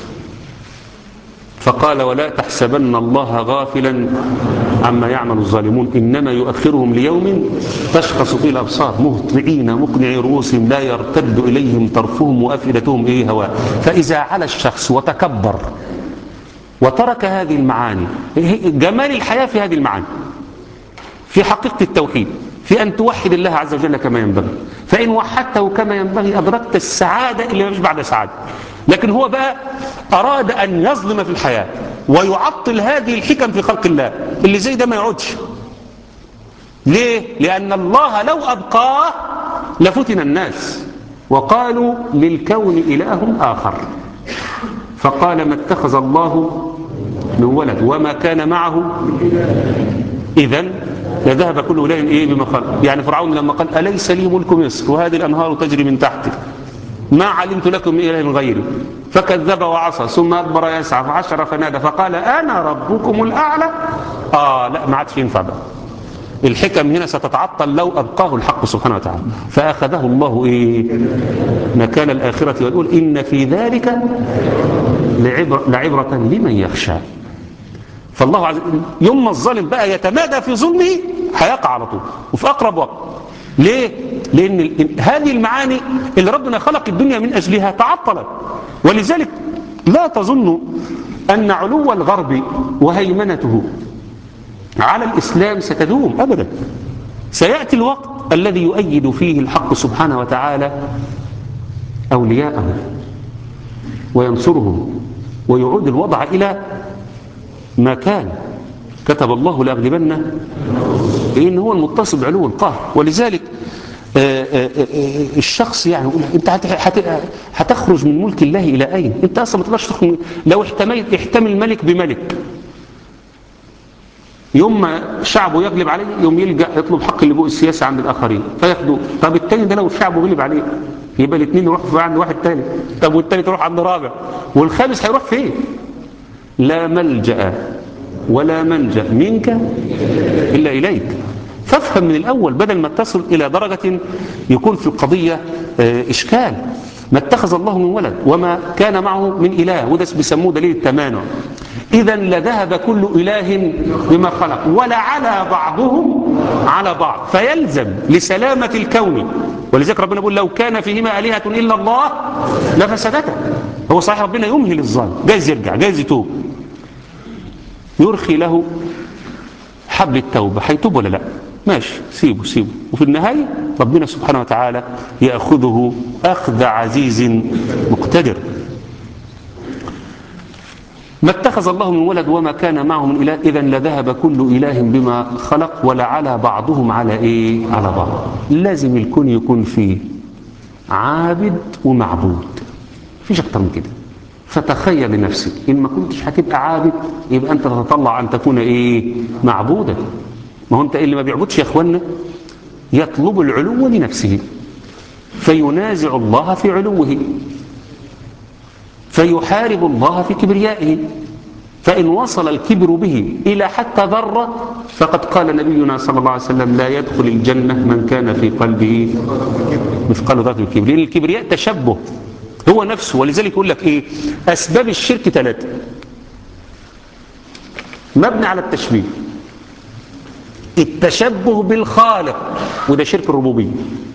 فقال ولا تحسبن الله غافلا عما يعمل الظالمون إنما يؤخرهم ليوم تشخص فيه الأبصار مهطعين مقنعي رؤوسهم لا يرتد إليهم طرفهم وأفئدتهم إيه هواء فإذا على الشخص وتكبر وترك هذه المعاني جمال الحياة في هذه المعاني في حقيقة التوحيد في أن توحد الله عز وجل كما ينبغي فإن وحدته كما ينبغي أدركت السعادة اللي مش بعد سعادة لكن هو بقى أراد أن يظلم في الحياة ويعطل هذه الحكم في خلق الله اللي زي ده ما يعودش ليه؟ لأن الله لو أبقاه لفتن الناس وقالوا للكون إله آخر فقال ما اتخذ الله من ولد وما كان معه إذن لذهب كل إله إيه بما خلق يعني فرعون لما قال أليس لي ملك مصر وهذه الأنهار تجري من تحتي ما علمت لكم من إله غيري فكذب وعصى ثم أدبر يسعى فعشر فنادى فقال أنا ربكم الأعلى آه لا ما عادش ينفع بقى الحكم هنا ستتعطل لو أبقاه الحق سبحانه وتعالى فأخذه الله إيه مكان الآخرة ويقول إن في ذلك لعبرة, لعبرة لمن يخشى فالله عز يوم ما الظالم بقى يتمادى في ظلمه هيقع على طول وفي أقرب وقت ليه؟ لأن هذه المعاني اللي ربنا خلق الدنيا من أجلها تعطلت ولذلك لا تظن أن علو الغرب وهيمنته على الإسلام ستدوم أبدا سيأتي الوقت الذي يؤيد فيه الحق سبحانه وتعالى أولياءه وينصرهم ويعود الوضع إلى ما كان كتب الله لأغلبن لأن هو المتصل بعلو القهر ولذلك آآ آآ الشخص يعني يقول انت هتخرج من ملك الله الى اين انت اصلا ما تقدرش تخرج لو احتميت احتمل ملك بملك يوم ما شعبه يغلب عليه يوم يلجا يطلب حق اللجوء السياسي عند الاخرين فياخدوه طب التاني ده لو شعبه غلب عليه يبقى الاثنين يروحوا في عند واحد تاني طب والتالت يروح عند رابع والخامس هيروح فين لا ملجا ولا منجا منك الا اليك فافهم من الأول بدل ما تصل إلى درجة يكون في القضية إشكال ما اتخذ الله من ولد وما كان معه من إله وده بيسموه دليل التمانع إذا لذهب كل إله بما خلق ولعلى بعضهم على بعض فيلزم لسلامة الكون ولذلك ربنا يقول لو كان فيهما آلهة إلا الله لفسدتا هو صحيح ربنا يمهل الظالم جايز يرجع جايز يتوب يرخي له حبل التوبة هيتوب ولا لا ماشي سيبه سيبه وفي النهاية ربنا سبحانه وتعالى يأخذه أخذ عزيز مقتدر ما اتخذ الله من ولد وما كان معه من إله إذا لذهب كل إله بما خلق ولعلى بعضهم على إيه على بعض لازم الكون يكون فيه عابد ومعبود فيش أكتر من كده فتخيل لنفسك إن ما كنتش هتبقى عابد يبقى أنت تتطلع أن تكون إيه معبودا ما هو أنت اللي ما بيعبدش يا أخوانا يطلب العلو لنفسه فينازع الله في علوه فيحارب الله في كبريائه فإن وصل الكبر به إلى حتى ذرة فقد قال نبينا صلى الله عليه وسلم لا يدخل الجنة من كان في قلبه مثقال ذرة من الكبر لأن الكبرياء تشبه هو نفسه ولذلك يقول لك إيه أسباب الشرك ثلاثة مبني على التشبيه التشبه بالخالق وده شرك الربوبيه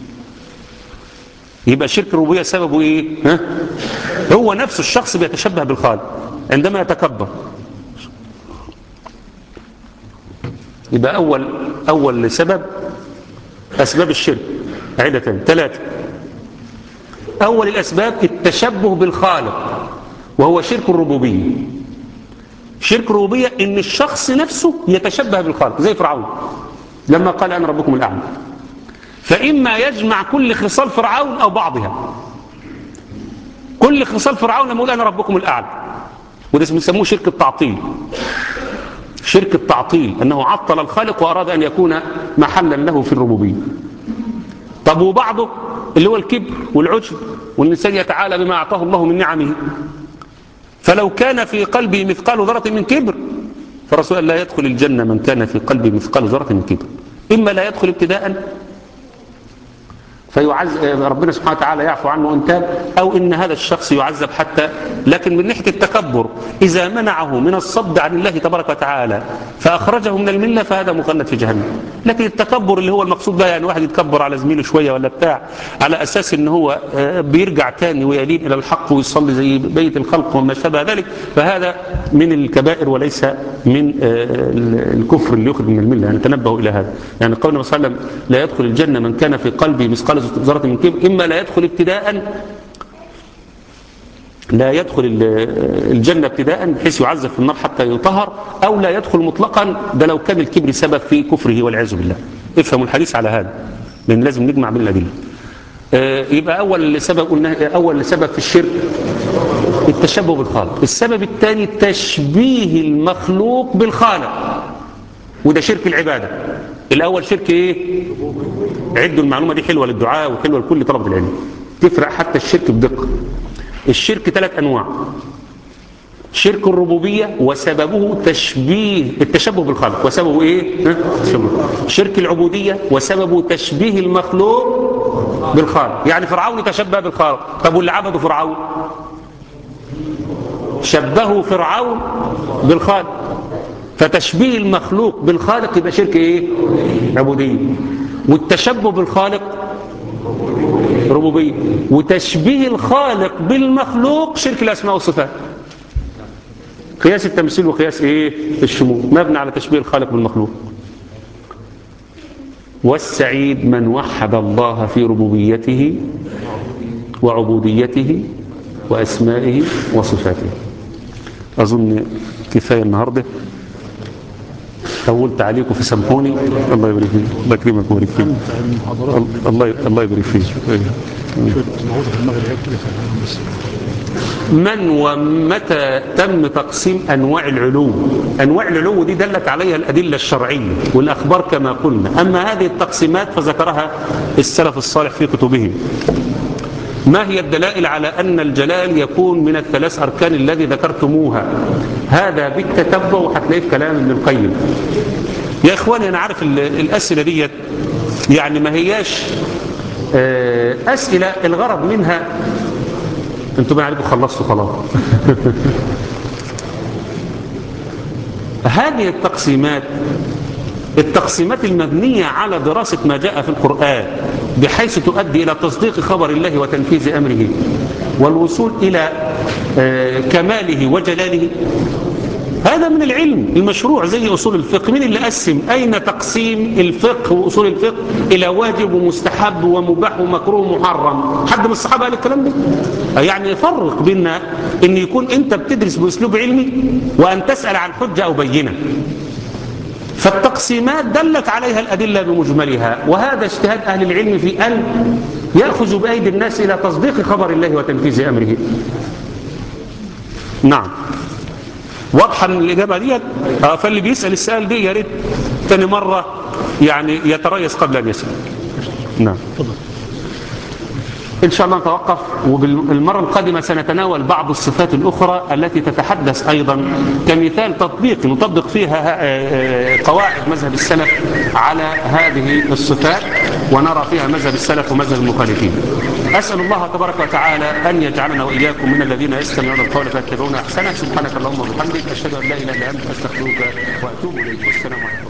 يبقى شرك الربوبيه سببه ايه ها؟ هو نفسه الشخص بيتشبه بالخالق عندما يتكبر يبقى اول اول سبب اسباب الشرك عدة ثلاثة اول الاسباب التشبه بالخالق وهو شرك الربوبيه شرك الربوبيه ان الشخص نفسه يتشبه بالخالق زي فرعون لما قال انا ربكم الاعلى فإما يجمع كل خصال فرعون أو بعضها كل خصال فرعون لما يقول أنا ربكم الأعلى وده بيسموه شرك التعطيل شرك التعطيل أنه عطل الخالق وأراد أن يكون محلا له في الربوبية طب وبعضه اللي هو الكبر والعجب والإنسان يتعالى بما أعطاه الله من نعمه فلو كان في قلبه مثقال ذرة من كبر فرسول لا يدخل الجنة من كان في قلبه مثقال ذرة من كبر إما لا يدخل ابتداء فيعز ربنا سبحانه وتعالى يعفو عنه ان تاب او ان هذا الشخص يعذب حتى لكن من ناحيه التكبر اذا منعه من الصد عن الله تبارك وتعالى فاخرجه من المله فهذا مخلد في جهنم لكن التكبر اللي هو المقصود بقى يعني واحد يتكبر على زميله شويه ولا بتاع على اساس ان هو بيرجع تاني ويلين الى الحق ويصلي زي بيت الخلق وما شابه ذلك فهذا من الكبائر وليس من الكفر اللي يخرج من المله يعني تنبهوا الى هذا يعني قول النبي صلى الله عليه وسلم لا يدخل الجنه من كان في قلبه مثقال ذرة من كبر إما لا يدخل ابتداء لا يدخل الجنة ابتداء بحيث يعذب في النار حتى يطهر أو لا يدخل مطلقا ده لو كان الكبر سبب في كفره والعياذ بالله افهموا الحديث على هذا لأن لازم نجمع بين الأدلة يبقى أول سبب قلنا أول سبب في الشرك التشبه بالخالق السبب الثاني تشبيه المخلوق بالخالق وده شرك العبادة الأول شرك إيه عدوا المعلومة دي حلوة للدعاء وحلوة لكل طلبة العلم تفرق حتى الشرك بدقة الشرك ثلاث أنواع شرك الربوبية وسببه تشبيه التشبه بالخالق وسببه إيه شرك العبودية وسببه تشبيه المخلوق بالخالق يعني فرعون تشبه بالخالق طب واللي عبدوا فرعون شبهوا فرعون بالخالق فتشبيه المخلوق بالخالق يبقى شرك ايه عبودية والتشبه بالخالق ربوبية وتشبيه الخالق بالمخلوق شرك الأسماء والصفات قياس التمثيل وقياس ايه الشمول مبني على تشبيه الخالق بالمخلوق والسعيد من وحد الله في ربوبيته وعبوديته وأسمائه وصفاته أظن كفاية النهاردة طولت عليكم في سامحوني الله يبارك فيك الله يكرمك ويبارك فيك الله الله يبارك فيك من ومتى تم تقسيم أنواع العلو أنواع العلو دي دلت عليها الأدلة الشرعية والأخبار كما قلنا أما هذه التقسيمات فذكرها السلف الصالح في كتبهم ما هي الدلائل على أن الجلال يكون من الثلاث أركان الذي ذكرتموها هذا بالتتبع وهتلاقيه في كلام ابن القيم يا إخواني أنا عارف الأسئلة ديت يعني ما هياش أسئلة الغرض منها انتم ما عليكم خلصتوا خلاص هذه التقسيمات التقسيمات المبنية على دراسة ما جاء في القرآن بحيث تؤدي إلى تصديق خبر الله وتنفيذ أمره والوصول إلى كماله وجلاله هذا من العلم المشروع زي أصول الفقه من اللي قسم أين تقسيم الفقه وأصول الفقه إلى واجب ومستحب ومباح ومكروه ومحرم حد من الصحابة قال الكلام ده يعني فرق بين أن يكون أنت بتدرس بأسلوب علمي وأن تسأل عن حجة أو بينة فالتقسيمات دلت عليها الأدلة بمجملها وهذا اجتهاد أهل العلم في أن يأخذوا بأيدي الناس إلى تصديق خبر الله وتنفيذ أمره نعم واضحة الإجابة ديت آه فاللي بيسأل السؤال دي يا ريت تاني مرة يعني يتريث قبل أن يسأل نعم إن شاء الله نتوقف وبالمرة القادمة سنتناول بعض الصفات الأخرى التي تتحدث أيضا كمثال تطبيق نطبق فيها قواعد مذهب السلف على هذه الصفات ونرى فيها مذهب السلف ومذهب المخالفين أسأل الله تبارك وتعالى أن يجعلنا وإياكم من الذين يستمعون القول فيتبعون أحسنه سبحانك اللهم وبحمدك أشهد أن لا إله إلا أنت أستغفرك وأتوب إليك والسلام عليكم